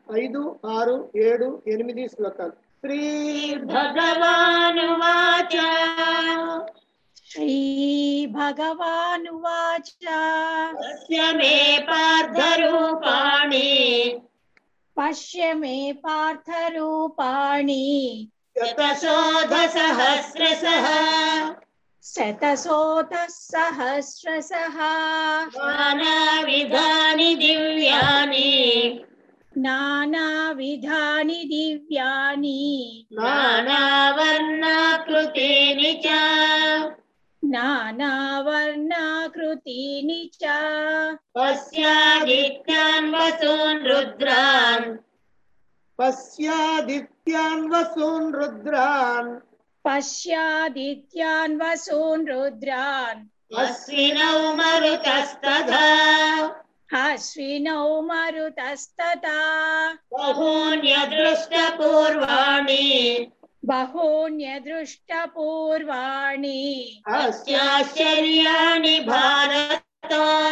ఐదు ఆరు ఏడు ఎనిమిది శ్లోకాలు శ్రీ భగవానువాచ श्रीभगवानुवाच तस्य मे पार्थरूपाणि पश्य मे पार्थरूपाणि शतशोधसहस्रशः शतशोतः सहस्रशः नानाविधानि दिव्यानि नानाविधानि दिव्यानि नानावर्णाकृतीनि च नानावर्णाकृतीनि च पश्यादित्यान् वसून् रुद्रान् పశ్యాదిత్యాన్ వసూన్ రుద్రాన్ पश्यादित्यान् वसून् रुद्रान् अश्विनौ मरुतस्तथा अश्विनौ मरुतस्तथा बहून्यदृष्टपूर्वाणि बहून्यदृष्टपूर्वाणि अस्याश्चर्याणि भारत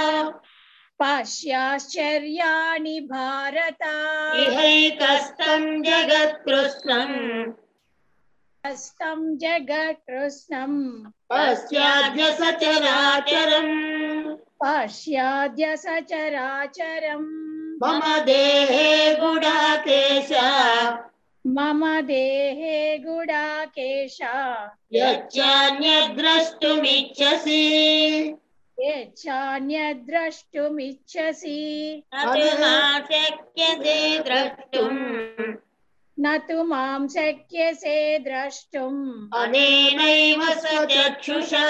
पश्याश्चर्याणि भारत इहैकस्तम् जगत्कृष्णम् हस्तं जगत्कृष्णम् पश्चाद्य सचराचरम् पश्याद्य सचराचरम् मम देहे गुडाकेश मम देहे गुडाकेश यच्चान्यद्रष्टुमिच्छसि यच्छान्यद्रष्टुमिच्छसि न तु मां शक्यते द्रष्टुम् न तु मां शक्यसे द्रष्टुम् अनेनैव स्वचक्षुषा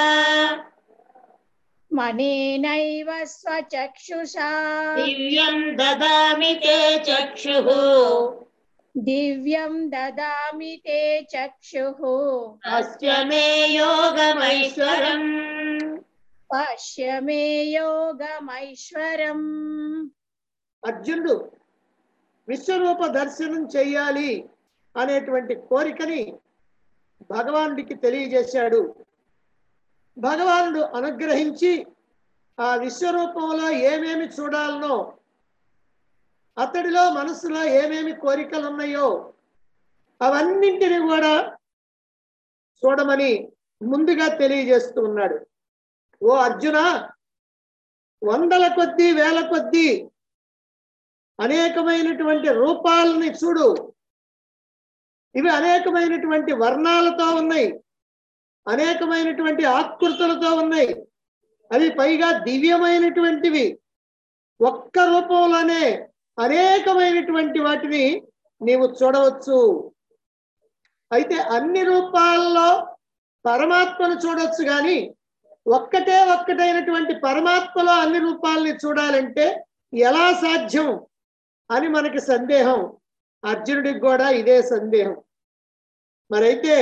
मनेनैव स्वचक्षुषा दिव्यं ददामि ते चक्षुः दिव्यं ददामि ते चक्षुः अस्य मे योगमैश्वरम् पश्य मे योगमैश्वरम् అర్జునుడు విశ్వరూప దర్శనం చెయ్యాలి అనేటువంటి కోరికని భగవానుడికి తెలియజేశాడు భగవానుడు అనుగ్రహించి ఆ విశ్వరూపంలో ఏమేమి చూడాలనో అతడిలో మనసులో ఏమేమి కోరికలు ఉన్నాయో అవన్నింటిని కూడా చూడమని ముందుగా తెలియజేస్తూ ఉన్నాడు ఓ అర్జున వందల కొద్దీ వేల కొద్దీ అనేకమైనటువంటి రూపాలని చూడు ఇవి అనేకమైనటువంటి వర్ణాలతో ఉన్నాయి అనేకమైనటువంటి ఆకృతులతో ఉన్నాయి అవి పైగా దివ్యమైనటువంటివి ఒక్క రూపంలోనే అనేకమైనటువంటి వాటిని నీవు చూడవచ్చు అయితే అన్ని రూపాల్లో పరమాత్మను చూడొచ్చు కానీ ఒక్కటే ఒక్కటైనటువంటి పరమాత్మలో అన్ని రూపాలని చూడాలంటే ఎలా సాధ్యం అని మనకి సందేహం అర్జునుడికి కూడా ఇదే సందేహం మరైతే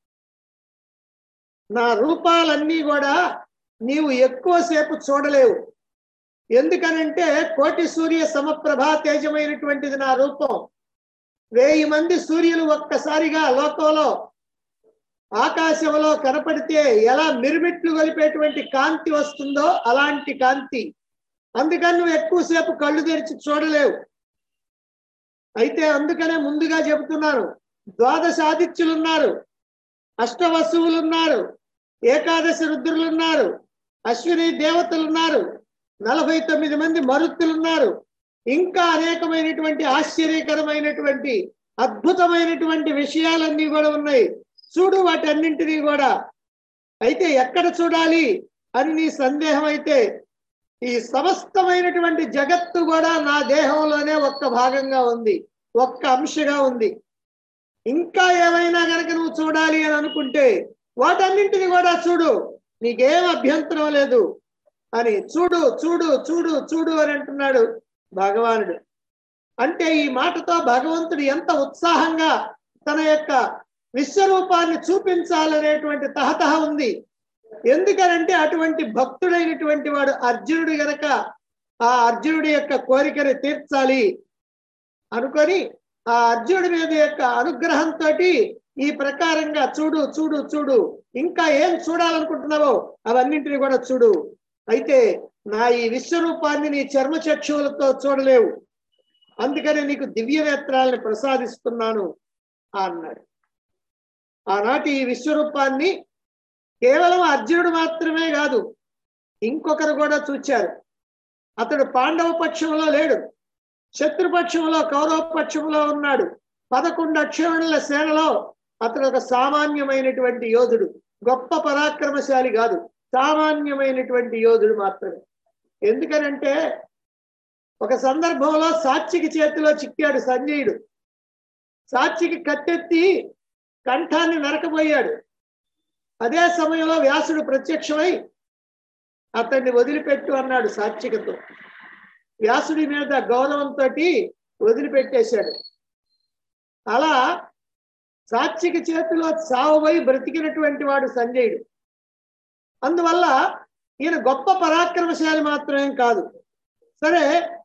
నా రూపాలన్నీ కూడా నీవు ఎక్కువసేపు చూడలేవు ఎందుకనంటే కోటి సూర్య సమప్రభా తేజమైనటువంటిది నా రూపం వెయ్యి మంది సూర్యులు ఒక్కసారిగా లోకంలో ఆకాశంలో కనపడితే ఎలా మిరుమిట్లు గొలిపేటువంటి కాంతి వస్తుందో అలాంటి కాంతి అందుకని నువ్వు ఎక్కువసేపు కళ్ళు తెరిచి చూడలేవు అయితే అందుకనే ముందుగా చెబుతున్నాను ద్వాదశ ఆదిత్యులు ఉన్నారు అష్టవసువులు ఉన్నారు ఏకాదశి రుద్రులు ఉన్నారు అశ్విని దేవతలు ఉన్నారు నలభై తొమ్మిది మంది మరుత్తులు ఉన్నారు ఇంకా అనేకమైనటువంటి ఆశ్చర్యకరమైనటువంటి అద్భుతమైనటువంటి విషయాలన్నీ కూడా ఉన్నాయి చూడు వాటన్నింటినీ కూడా అయితే ఎక్కడ చూడాలి అని నీ సందేహం అయితే ఈ సమస్తమైనటువంటి జగత్తు కూడా నా దేహంలోనే ఒక్క భాగంగా ఉంది ఒక్క అంశగా ఉంది ఇంకా ఏమైనా గనక నువ్వు చూడాలి అని అనుకుంటే వాటన్నింటిని కూడా చూడు నీకేం అభ్యంతరం లేదు అని చూడు చూడు చూడు చూడు అని అంటున్నాడు భగవానుడు అంటే ఈ మాటతో భగవంతుడు ఎంత ఉత్సాహంగా తన యొక్క విశ్వరూపాన్ని చూపించాలనేటువంటి తహతహ ఉంది ఎందుకనంటే అటువంటి భక్తుడైనటువంటి వాడు అర్జునుడు గనక ఆ అర్జునుడి యొక్క కోరికని తీర్చాలి అనుకొని ఆ అర్జునుడి మీద యొక్క అనుగ్రహంతో ఈ ప్రకారంగా చూడు చూడు చూడు ఇంకా ఏం చూడాలనుకుంటున్నావో అవన్నింటిని కూడా చూడు అయితే నా ఈ విశ్వరూపాన్ని నీ చర్మ చక్షువులతో చూడలేవు అందుకని నీకు దివ్య నేత్రాలను ప్రసాదిస్తున్నాను అన్నాడు ఆనాటి ఈ విశ్వరూపాన్ని కేవలం అర్జునుడు మాత్రమే కాదు ఇంకొకరు కూడా చూచారు అతడు పాండవ పక్షంలో లేడు శత్రుపక్షంలో కౌరవ పక్షంలో ఉన్నాడు పదకొండు అక్షరుల సేనలో అతడు ఒక సామాన్యమైనటువంటి యోధుడు గొప్ప పరాక్రమశాలి కాదు సామాన్యమైనటువంటి యోధుడు మాత్రమే ఎందుకనంటే ఒక సందర్భంలో సాక్షికి చేతిలో చిక్కాడు సంజయుడు సాక్షికి కట్టెత్తి కంఠాన్ని నరకబోయాడు అదే సమయంలో వ్యాసుడు ప్రత్యక్షమై అతన్ని వదిలిపెట్టు అన్నాడు సాక్షికతో వ్యాసుడి మీద గౌరవంతో వదిలిపెట్టేశాడు అలా సాక్షికి చేతిలో సావుపోయి బ్రతికినటువంటి వాడు సంజయుడు అందువల్ల ఈయన గొప్ప పరాక్రమశాలి మాత్రమే కాదు సరే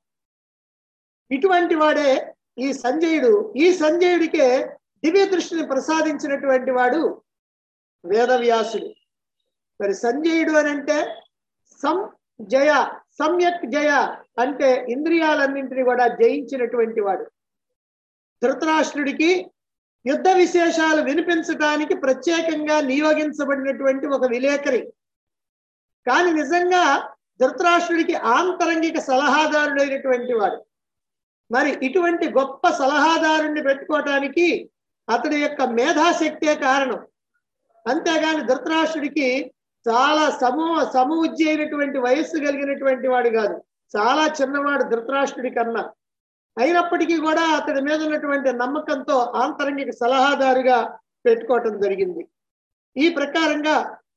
ఇటువంటి వాడే ఈ సంజయుడు ఈ సంజయుడికే దివ్య దృష్టిని ప్రసాదించినటువంటి వాడు వేదవ్యాసుడు మరి సంజయుడు అని అంటే సం జయ సమ్యక్ జయ అంటే ఇంద్రియాలన్నింటినీ కూడా జయించినటువంటి వాడు ధృతరాష్ట్రుడికి యుద్ధ విశేషాలు వినిపించడానికి ప్రత్యేకంగా నియోగించబడినటువంటి ఒక విలేకరి కానీ నిజంగా ధృతరాష్ట్రుడికి ఆంతరంగిక సలహాదారుడైనటువంటి వాడు మరి ఇటువంటి గొప్ప సలహాదారుణ్ణి పెట్టుకోవటానికి అతడి యొక్క మేధాశక్తే కారణం అంతేగాని ధృతరాష్ట్రుడికి చాలా సమూహ సమూజ్జి అయినటువంటి వయస్సు కలిగినటువంటి వాడు కాదు చాలా చిన్నవాడు ధృతరాష్ట్రుడి కన్నా అయినప్పటికీ కూడా అతడి మీద ఉన్నటువంటి నమ్మకంతో ఆంతరంగిక సలహాదారుగా పెట్టుకోవటం జరిగింది ఈ ప్రకారంగా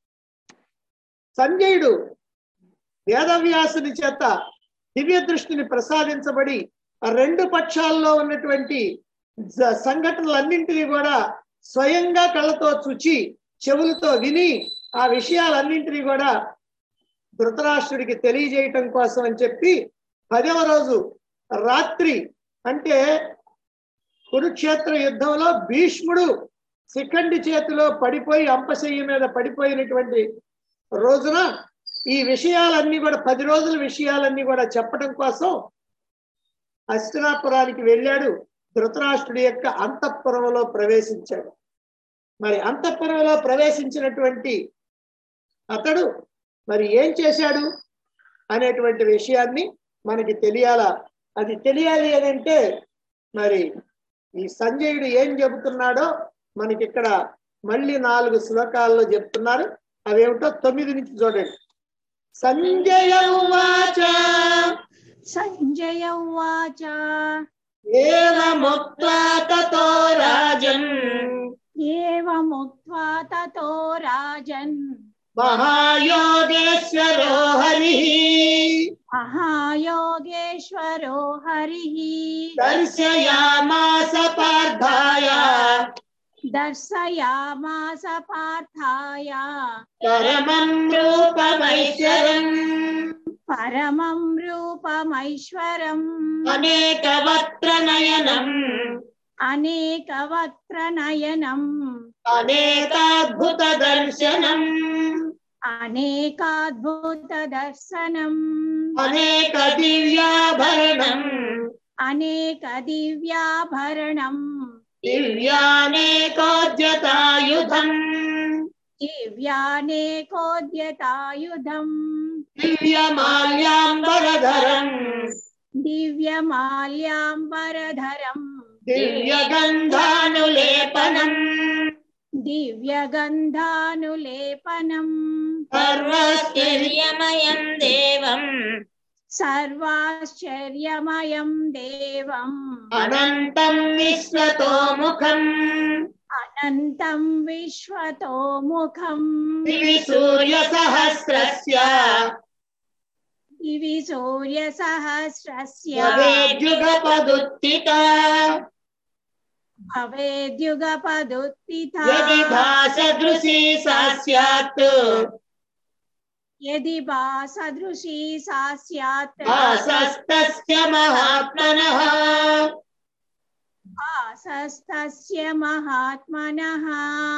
సంజయుడు వేదవ్యాసుని చేత దివ్య దృష్టిని ప్రసాదించబడి ఆ రెండు పక్షాల్లో ఉన్నటువంటి జ- సంఘటనలన్నింటినీ కూడా స్వయంగా కళ్ళతో చూచి చెవులతో విని ఆ విషయాలన్నింటినీ కూడా ధృతరాష్ట్రుడికి తెలియజేయటం కోసం అని చెప్పి పదవ రోజు రాత్రి అంటే కురుక్షేత్ర యుద్ధంలో భీష్ముడు శిఖండి చేతిలో పడిపోయి అంపశయ్య మీద పడిపోయినటువంటి రోజున ఈ విషయాలన్నీ కూడా పది రోజుల విషయాలన్నీ కూడా చెప్పడం కోసం అస్తినాపురానికి వెళ్ళాడు ధృతరాష్ట్రుడి యొక్క అంతఃపురంలో ప్రవేశించాడు మరి అంతఃపురంలో ప్రవేశించినటువంటి అతడు మరి ఏం చేశాడు అనేటువంటి విషయాన్ని మనకి తెలియాలా అది తెలియాలి అని అంటే మరి ఈ సంజయుడు ఏం చెబుతున్నాడో మనకి ఇక్కడ మళ్ళీ నాలుగు శ్లోకాల్లో చెప్తున్నారు అవేమిటో తొమ్మిది నుంచి చూడండి సంజయ ఉవాచ సంజయ ఉవాచ ఏవముక్త్వా తతో రాజన్ ఏవముక్త్వా తతో రాజన్ మహాయోగేశ్వరో హరి మహాయోగేశ్వరో హరిః దర్శయామాస పార్థాయ దర్శయామాస పార్థాయ పరమం రూపమైశ్వరం పరమం రూపమైశ్వరం అనేకవక్త్ర నయనం అనేకవక్త్ర నయనం అనేకాద్భుత దర్శనం అనేకాద్భుత దర్శనం అనేక దివ్యాభరణం అనేక దివ్యాభరణం దివ్యానేకోద్యతాయుధం దివ్యానేకోద్యతాయుధం దివ్యమాల్యాంబరధరం దివ్యమాల్యాంబరధరం దివ్యగంధానులేపనం దివ్యగంధానులేపనం సర్వశ్చర్యమయం దేవం సర్వాశ్చర్యమయం దేవం అనంతం విశ్వతోముఖం అనంతం విశ్వతోముఖం దివి సూర్య సహస్రస్య దివి సూర్య సహస్రస్య భవేద్యుగపదుత్థిత భవేద్యుగపదుత్థిత యది భాసదృశీ సా స్యాత్ యది భాసదృశీ సా స్యాత్ భాసస్తస్య మహాత్మనః భాసస్తస్య మహాత్మనః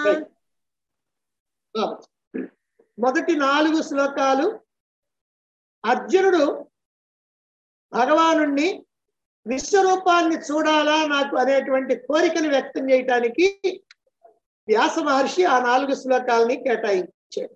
మొదటి నాలుగు శ్లోకాలు అర్జునుడు భగవానుణ్ణి విశ్వరూపాన్ని చూడాలా నాకు అనేటువంటి కోరికను వ్యక్తం చేయటానికి వ్యాస మహర్షి ఆ నాలుగు శ్లోకాలని కేటాయించాడు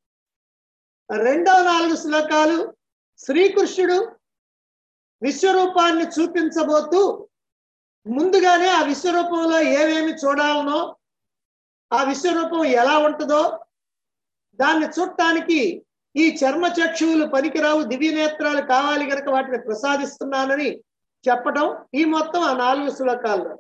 రెండవ నాలుగు శ్లోకాలు శ్రీకృష్ణుడు విశ్వరూపాన్ని చూపించబోతూ ముందుగానే ఆ విశ్వరూపంలో ఏమేమి చూడాలనో ఆ విశ్వరూపం ఎలా ఉంటుందో దాన్ని చూడటానికి ఈ చర్మ చక్షువులు పనికిరావు దివ్య నేత్రాలు కావాలి గనక వాటిని ప్రసాదిస్తున్నానని చెప్పటం ఈ మొత్తం ఆ నాలుగు శ్లోకాల్లో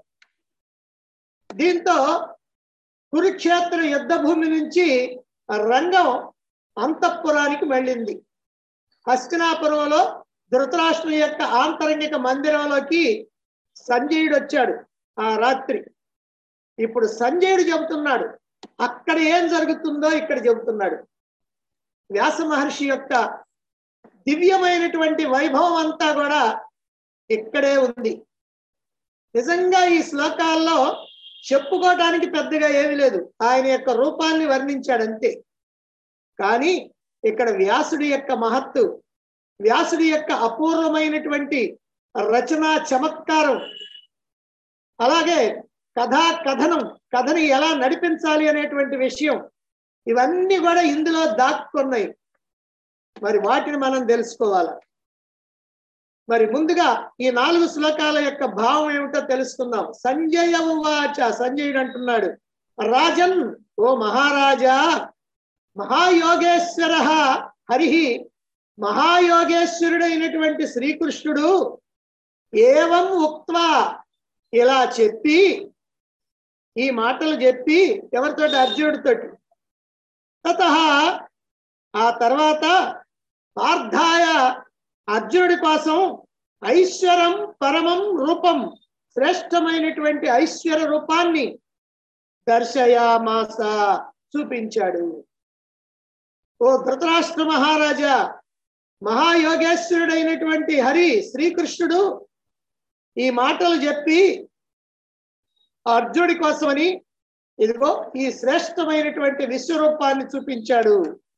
దీంతో కురుక్షేత్ర యుద్ధ భూమి నుంచి ఆ రంగం అంతఃపురానికి వెళ్ళింది హస్తినాపురంలో ధృతరాష్ట్రం యొక్క ఆంతరంగిక మందిరంలోకి సంజయుడు వచ్చాడు ఆ రాత్రి ఇప్పుడు సంజయుడు చెబుతున్నాడు అక్కడ ఏం జరుగుతుందో ఇక్కడ చెబుతున్నాడు వ్యాస మహర్షి యొక్క దివ్యమైనటువంటి వైభవం అంతా కూడా ఇక్కడే ఉంది నిజంగా ఈ శ్లోకాల్లో చెప్పుకోవటానికి పెద్దగా ఏమీ లేదు ఆయన యొక్క రూపాన్ని వర్ణించాడు అంతే కానీ ఇక్కడ వ్యాసుడి యొక్క మహత్తు వ్యాసుడి యొక్క అపూర్వమైనటువంటి రచనా చమత్కారం అలాగే కథా కథనం కథని ఎలా నడిపించాలి అనేటువంటి విషయం ఇవన్నీ కూడా ఇందులో దాక్కున్నాయి మరి వాటిని మనం తెలుసుకోవాలి మరి ముందుగా ఈ నాలుగు శ్లోకాల యొక్క భావం ఏమిటో తెలుసుకుందాం సంజయ ఉవాచ సంజయుడు అంటున్నాడు రాజన్ ఓ మహారాజా మహాయోగేశ్వర హరి మహాయోగేశ్వరుడైనటువంటి శ్రీకృష్ణుడు ఏవం ఉక్త్వా ఇలా చెప్పి ఈ మాటలు చెప్పి ఎవరితోటి అర్జునుడితోటి తత ఆ తర్వాత పార్థాయ అర్జునుడి కోసం ఐశ్వరం పరమం రూపం శ్రేష్టమైనటువంటి ఐశ్వర్య రూపాన్ని దర్శయామాస చూపించాడు ఓ ధృతరాష్ట్ర మహారాజా మహాయోగేశ్వరుడైనటువంటి హరి శ్రీకృష్ణుడు ఈ మాటలు చెప్పి అర్జునుడి కోసమని ఇదిగో ఈ శ్రేష్టమైనటువంటి విశ్వరూపాన్ని చూపించాడు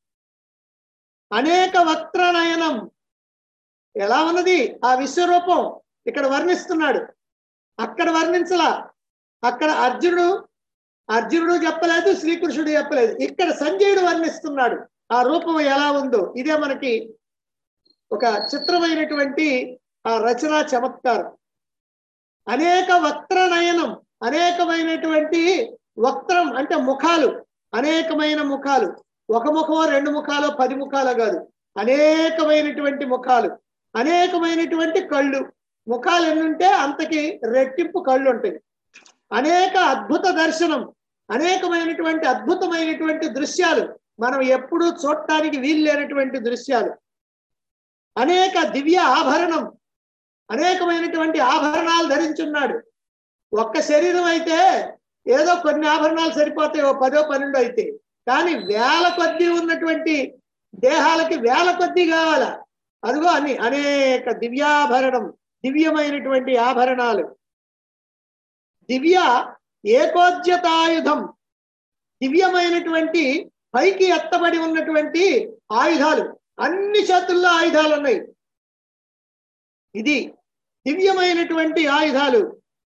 అనేక వక్రనయనం ఎలా ఉన్నది ఆ విశ్వరూపం ఇక్కడ వర్ణిస్తున్నాడు అక్కడ వర్ణించలా అక్కడ అర్జునుడు అర్జునుడు చెప్పలేదు శ్రీకృష్ణుడు చెప్పలేదు ఇక్కడ సంజయుడు వర్ణిస్తున్నాడు ఆ రూపం ఎలా ఉందో ఇదే మనకి ఒక చిత్రమైనటువంటి ఆ రచనా చమత్కారం అనేక వక్రనయనం అనేకమైనటువంటి వక్రం అంటే ముఖాలు అనేకమైన ముఖాలు ఒక ముఖమో రెండు ముఖాలో పది ముఖాలో కాదు అనేకమైనటువంటి ముఖాలు అనేకమైనటువంటి కళ్ళు ముఖాలు ఎన్నుంటే అంతకి రెట్టింపు కళ్ళు ఉంటాయి అనేక అద్భుత దర్శనం అనేకమైనటువంటి అద్భుతమైనటువంటి దృశ్యాలు మనం ఎప్పుడూ చూడటానికి వీలు లేనటువంటి దృశ్యాలు అనేక దివ్య ఆభరణం అనేకమైనటువంటి ఆభరణాలు ధరించున్నాడు ఒక్క శరీరం అయితే ఏదో కొన్ని ఆభరణాలు సరిపోతాయి ఓ పదో పన్నెండో అయితే కానీ వేల కొద్దీ ఉన్నటువంటి దేహాలకి వేల కొద్దీ కావాల అదిగో అని అనేక దివ్యాభరణం దివ్యమైనటువంటి ఆభరణాలు దివ్య ఏకోద్యతాయుధం దివ్యమైనటువంటి పైకి ఎత్తబడి ఉన్నటువంటి ఆయుధాలు అన్ని చేతుల్లో ఆయుధాలు ఉన్నాయి ఇది దివ్యమైనటువంటి ఆయుధాలు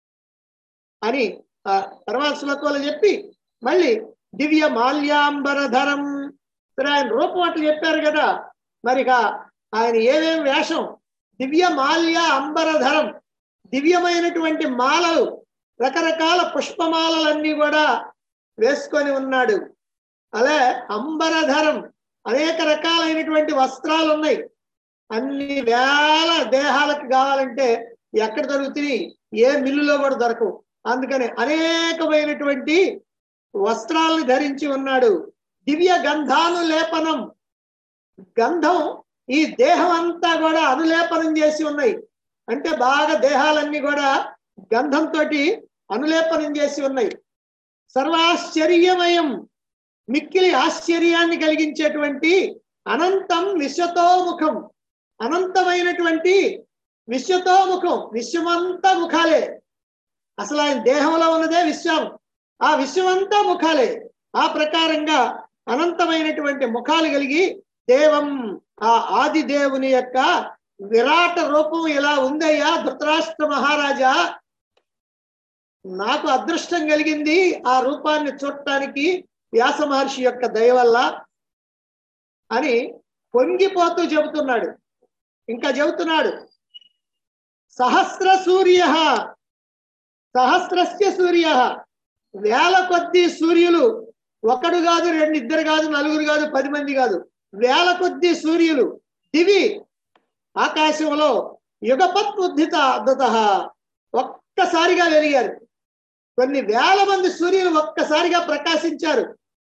అని ఆ తర్వాత శ్లోకంలో చెప్పి మళ్ళీ దివ్య మాల్యాంబరధరం సరే ఆయన రూపం అట్లా చెప్పారు కదా మరిక ఆయన ఏమేం వేషం దివ్య మాల్య అంబరధరం దివ్యమైనటువంటి మాలలు రకరకాల పుష్పమాలలన్నీ కూడా వేసుకొని ఉన్నాడు అలా అంబరధరం అనేక రకాలైనటువంటి వస్త్రాలు ఉన్నాయి అన్ని వేల దేహాలకు కావాలంటే ఎక్కడ దొరుకుతాయి ఏ మిల్లులో కూడా దొరకవు అందుకని అనేకమైనటువంటి వస్త్రాలను ధరించి ఉన్నాడు దివ్య గంధానులేపనం గంధం ఈ దేహం అంతా కూడా అనులేపనం చేసి ఉన్నాయి అంటే బాగా దేహాలన్నీ కూడా గంధంతో అనులేపనం చేసి ఉన్నాయి సర్వాశ్చర్యమయం మిక్కిలి ఆశ్చర్యాన్ని కలిగించేటువంటి అనంతం విశ్వతోముఖం అనంతమైనటువంటి విశ్వతోముఖం విశ్వమంతా ముఖాలే అసలు ఆయన దేహంలో ఉన్నదే విశ్వం ఆ విశ్వమంతా ముఖాలే ఆ ప్రకారంగా అనంతమైనటువంటి ముఖాలు కలిగి దేవం ఆ ఆది దేవుని యొక్క విరాట రూపం ఇలా ఉందయ్యా ధృతరాష్ట్ర మహారాజా నాకు అదృష్టం కలిగింది ఆ రూపాన్ని చూడటానికి వ్యాస మహర్షి యొక్క దయ వల్ల అని పొంగిపోతూ చెబుతున్నాడు ఇంకా చెబుతున్నాడు సహస్ర సూర్య సహస్రస్య సూర్య వేల కొద్ది సూర్యులు ఒకడు కాదు రెండు ఇద్దరు కాదు నలుగురు కాదు పది మంది కాదు వేల కొద్ది సూర్యులు దివి ఆకాశంలో యుగపత్ ఉద్ధిత అద్భుత ఒక్కసారిగా వెలిగారు కొన్ని వేల మంది సూర్యులు ఒక్కసారిగా ప్రకాశించారు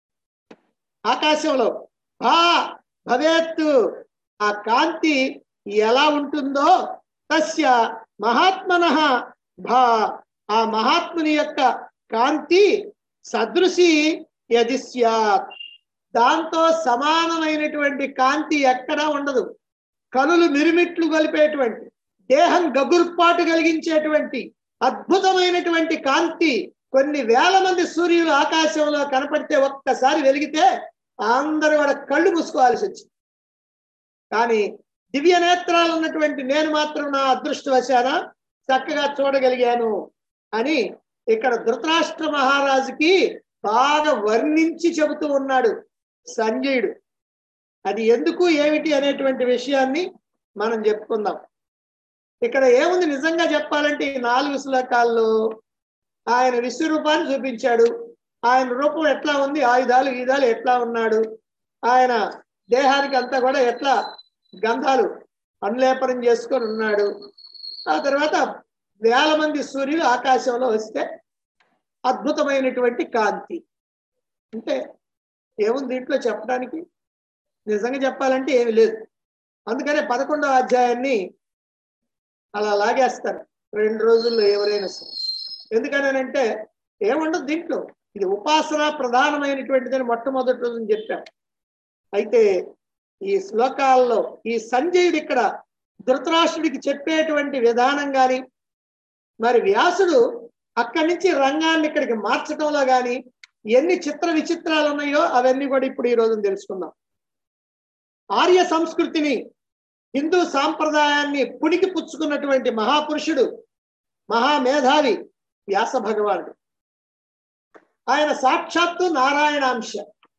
ఆకాశంలో భా భవేత్తు ఆ కాంతి ఎలా ఉంటుందో తస్య మహాత్మన భా ఆ మహాత్ముని యొక్క కాంతి సదృశి యది స్యాత్ దాంతో సమానమైనటువంటి కాంతి ఎక్కడా ఉండదు కనులు మిరుమిట్లు కలిపేటువంటి దేహం గగుర్పాటు కలిగించేటువంటి అద్భుతమైనటువంటి కాంతి కొన్ని వేల మంది సూర్యులు ఆకాశంలో కనపడితే ఒక్కసారి వెలిగితే అందరూ కూడా కళ్ళు మూసుకోవాల్సి వచ్చింది కానీ దివ్య నేత్రాలు ఉన్నటువంటి నేను మాత్రం నా అదృష్టవశాన చక్కగా చూడగలిగాను అని ఇక్కడ ధృతరాష్ట్ర మహారాజుకి బాగా వర్ణించి చెబుతూ ఉన్నాడు సంజయుడు అది ఎందుకు ఏమిటి అనేటువంటి విషయాన్ని మనం చెప్పుకుందాం ఇక్కడ ఏముంది నిజంగా చెప్పాలంటే ఈ నాలుగు శ్లోకాల్లో ఆయన విశ్వరూపాన్ని చూపించాడు ఆయన రూపం ఎట్లా ఉంది ఆయుధాలు గీదాలు ఎట్లా ఉన్నాడు ఆయన దేహానికి అంతా కూడా ఎట్లా గంధాలు అనులేపనం చేసుకొని ఉన్నాడు ఆ తర్వాత వేల మంది సూర్యులు ఆకాశంలో వస్తే అద్భుతమైనటువంటి కాంతి అంటే ఏముంది దీంట్లో చెప్పడానికి నిజంగా చెప్పాలంటే ఏమి లేదు అందుకనే పదకొండవ అధ్యాయాన్ని అలా లాగేస్తారు రెండు రోజుల్లో ఎవరైనా సరే ఎందుకనంటే ఏముండదు దీంట్లో ఇది ఉపాసన ప్రధానమైనటువంటిదని మొట్టమొదటి రోజున చెప్పాం అయితే ఈ శ్లోకాల్లో ఈ సంజయుడు ఇక్కడ ధృతరాష్ట్రుడికి చెప్పేటువంటి విధానం కానీ మరి వ్యాసుడు అక్కడి నుంచి రంగాన్ని ఇక్కడికి మార్చడంలో కానీ ఎన్ని చిత్ర విచిత్రాలు ఉన్నాయో అవన్నీ కూడా ఇప్పుడు ఈ రోజున తెలుసుకుందాం ఆర్య సంస్కృతిని హిందూ సాంప్రదాయాన్ని పుణికి పుచ్చుకున్నటువంటి మహాపురుషుడు మహామేధావి వ్యాస భగవానుడు ఆయన సాక్షాత్తు నారాయణాంశ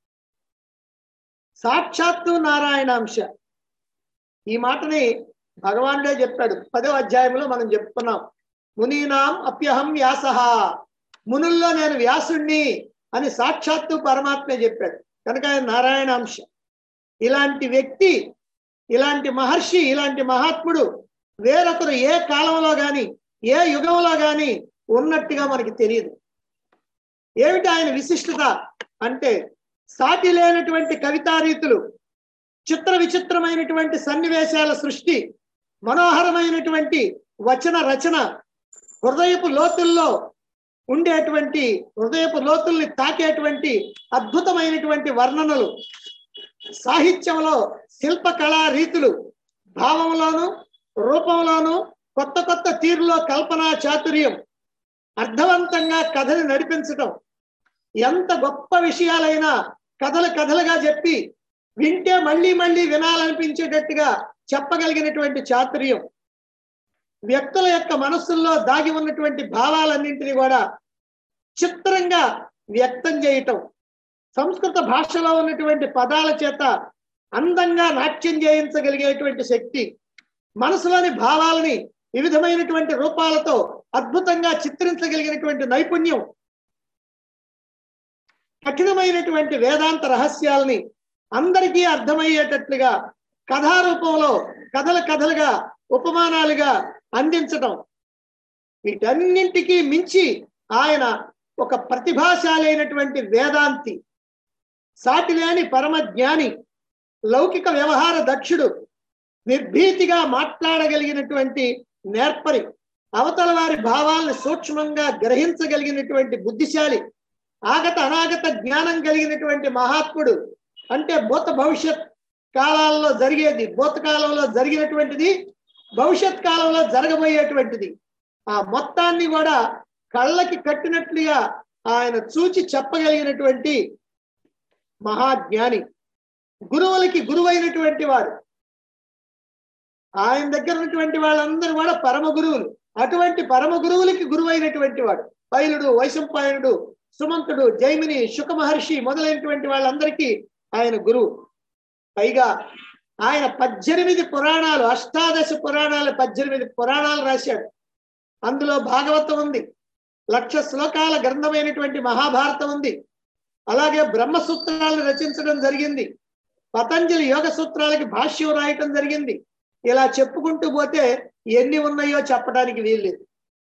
సాక్షాత్తు నారాయణాంశ ఈ మాటని భగవానుడే చెప్పాడు పదో అధ్యాయంలో మనం చెప్పుకున్నాం మునీనాం అప్యహం వ్యాస మునుల్లో నేను వ్యాసుణ్ణి అని సాక్షాత్తు పరమాత్మే చెప్పాడు కనుక ఆయన నారాయణాంశ ఇలాంటి వ్యక్తి ఇలాంటి మహర్షి ఇలాంటి మహాత్ముడు వేరొకరు ఏ కాలంలో గాని ఏ యుగంలో గాని ఉన్నట్టుగా మనకి తెలియదు ఏమిటి ఆయన విశిష్టత అంటే సాటి లేనటువంటి కవితారీతులు చిత్ర విచిత్రమైనటువంటి సన్నివేశాల సృష్టి మనోహరమైనటువంటి వచన రచన హృదయపు లోతుల్లో ఉండేటువంటి హృదయపు లోతుల్ని తాకేటువంటి అద్భుతమైనటువంటి వర్ణనలు సాహిత్యంలో శిల్ప కళా రీతులు భావంలోను రూపంలోను కొత్త కొత్త తీరులో కల్పనా చాతుర్యం అర్థవంతంగా కథని నడిపించటం ఎంత గొప్ప విషయాలైనా కథలు కథలుగా చెప్పి వింటే మళ్ళీ మళ్ళీ వినాలనిపించేటట్టుగా చెప్పగలిగినటువంటి చాతుర్యం వ్యక్తుల యొక్క మనస్సుల్లో దాగి ఉన్నటువంటి భావాలన్నింటినీ కూడా చిత్రంగా వ్యక్తం చేయటం సంస్కృత భాషలో ఉన్నటువంటి పదాల చేత అందంగా నాట్యం చేయించగలిగేటువంటి శక్తి మనసులోని భావాలని వివిధమైనటువంటి రూపాలతో అద్భుతంగా చిత్రించగలిగినటువంటి నైపుణ్యం కఠినమైనటువంటి వేదాంత రహస్యాల్ని అందరికీ అర్థమయ్యేటట్లుగా కథారూపంలో కథల కథలుగా ఉపమానాలుగా అందించటం వీటన్నింటికీ మించి ఆయన ఒక ప్రతిభాశాలైనటువంటి వేదాంతి సాటిలేని పరమ జ్ఞాని లౌకిక వ్యవహార దక్షుడు నిర్భీతిగా మాట్లాడగలిగినటువంటి నేర్పరి అవతల వారి భావాలను సూక్ష్మంగా గ్రహించగలిగినటువంటి బుద్ధిశాలి ఆగత అనాగత జ్ఞానం కలిగినటువంటి మహాత్ముడు అంటే భూత భవిష్యత్ కాలాల్లో జరిగేది భూతకాలంలో జరిగినటువంటిది భవిష్యత్ కాలంలో జరగబోయేటువంటిది ఆ మొత్తాన్ని కూడా కళ్ళకి కట్టినట్లుగా ఆయన చూచి చెప్పగలిగినటువంటి మహాజ్ఞాని గురువులకి గురువైనటువంటి వాడు ఆయన దగ్గర ఉన్నటువంటి వాళ్ళందరూ కూడా పరమ గురువులు అటువంటి పరమ గురువులకి గురువు అయినటువంటి వాడు పైలుడు వైశంపాయనుడు సుమంతుడు జైమిని శుక మహర్షి మొదలైనటువంటి వాళ్ళందరికీ ఆయన గురువు పైగా ఆయన పద్దెనిమిది పురాణాలు అష్టాదశ పురాణాలు పద్దెనిమిది పురాణాలు రాశాడు అందులో భాగవతం ఉంది లక్ష శ్లోకాల గ్రంథమైనటువంటి మహాభారతం ఉంది అలాగే బ్రహ్మసూత్రాలను రచించడం జరిగింది పతంజలి యోగ సూత్రాలకి భాష్యం రాయటం జరిగింది ఇలా చెప్పుకుంటూ పోతే ఎన్ని ఉన్నాయో చెప్పడానికి వీల్లేదు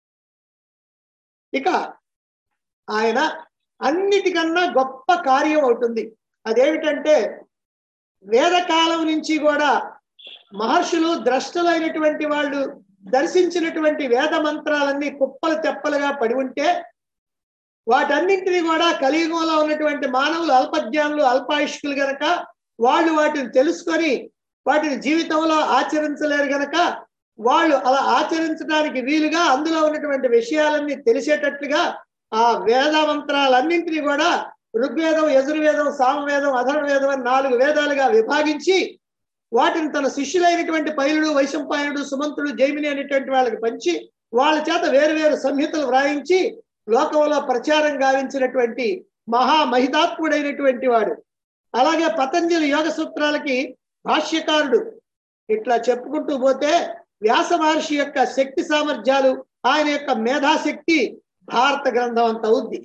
ఇక ఆయన అన్నిటికన్నా గొప్ప కార్యం అవుతుంది అదేమిటంటే వేదకాలం నుంచి కూడా మహర్షులు ద్రష్టలైనటువంటి వాళ్ళు దర్శించినటువంటి వేద మంత్రాలన్నీ కుప్పలు తెప్పలుగా పడి ఉంటే వాటన్నింటినీ కూడా కలియుగంలో ఉన్నటువంటి మానవులు అల్పజ్ఞానులు అల్పాయుష్కులు గనక వాళ్ళు వాటిని తెలుసుకొని వాటిని జీవితంలో ఆచరించలేరు గనక వాళ్ళు అలా ఆచరించడానికి వీలుగా అందులో ఉన్నటువంటి విషయాలన్నీ తెలిసేటట్లుగా ఆ వేద మంత్రాలన్నింటినీ కూడా ఋగ్వేదం యజుర్వేదం సామవేదం అధర్వవేదం అని నాలుగు వేదాలుగా విభాగించి వాటిని తన శిష్యులైనటువంటి పైలుడు వైశంపాయనుడు సుమంతుడు జైమిని అనేటువంటి వాళ్ళకి పంచి వాళ్ళ చేత వేరు వేరు సంహితలు వ్రాయించి లోకంలో ప్రచారం గావించినటువంటి మహామహితాత్ముడైనటువంటి వాడు అలాగే పతంజలి యోగ సూత్రాలకి భాష్యకారుడు ఇట్లా చెప్పుకుంటూ పోతే వ్యాస మహర్షి యొక్క శక్తి సామర్థ్యాలు ఆయన యొక్క మేధాశక్తి భారత గ్రంథం అంత అవుద్ది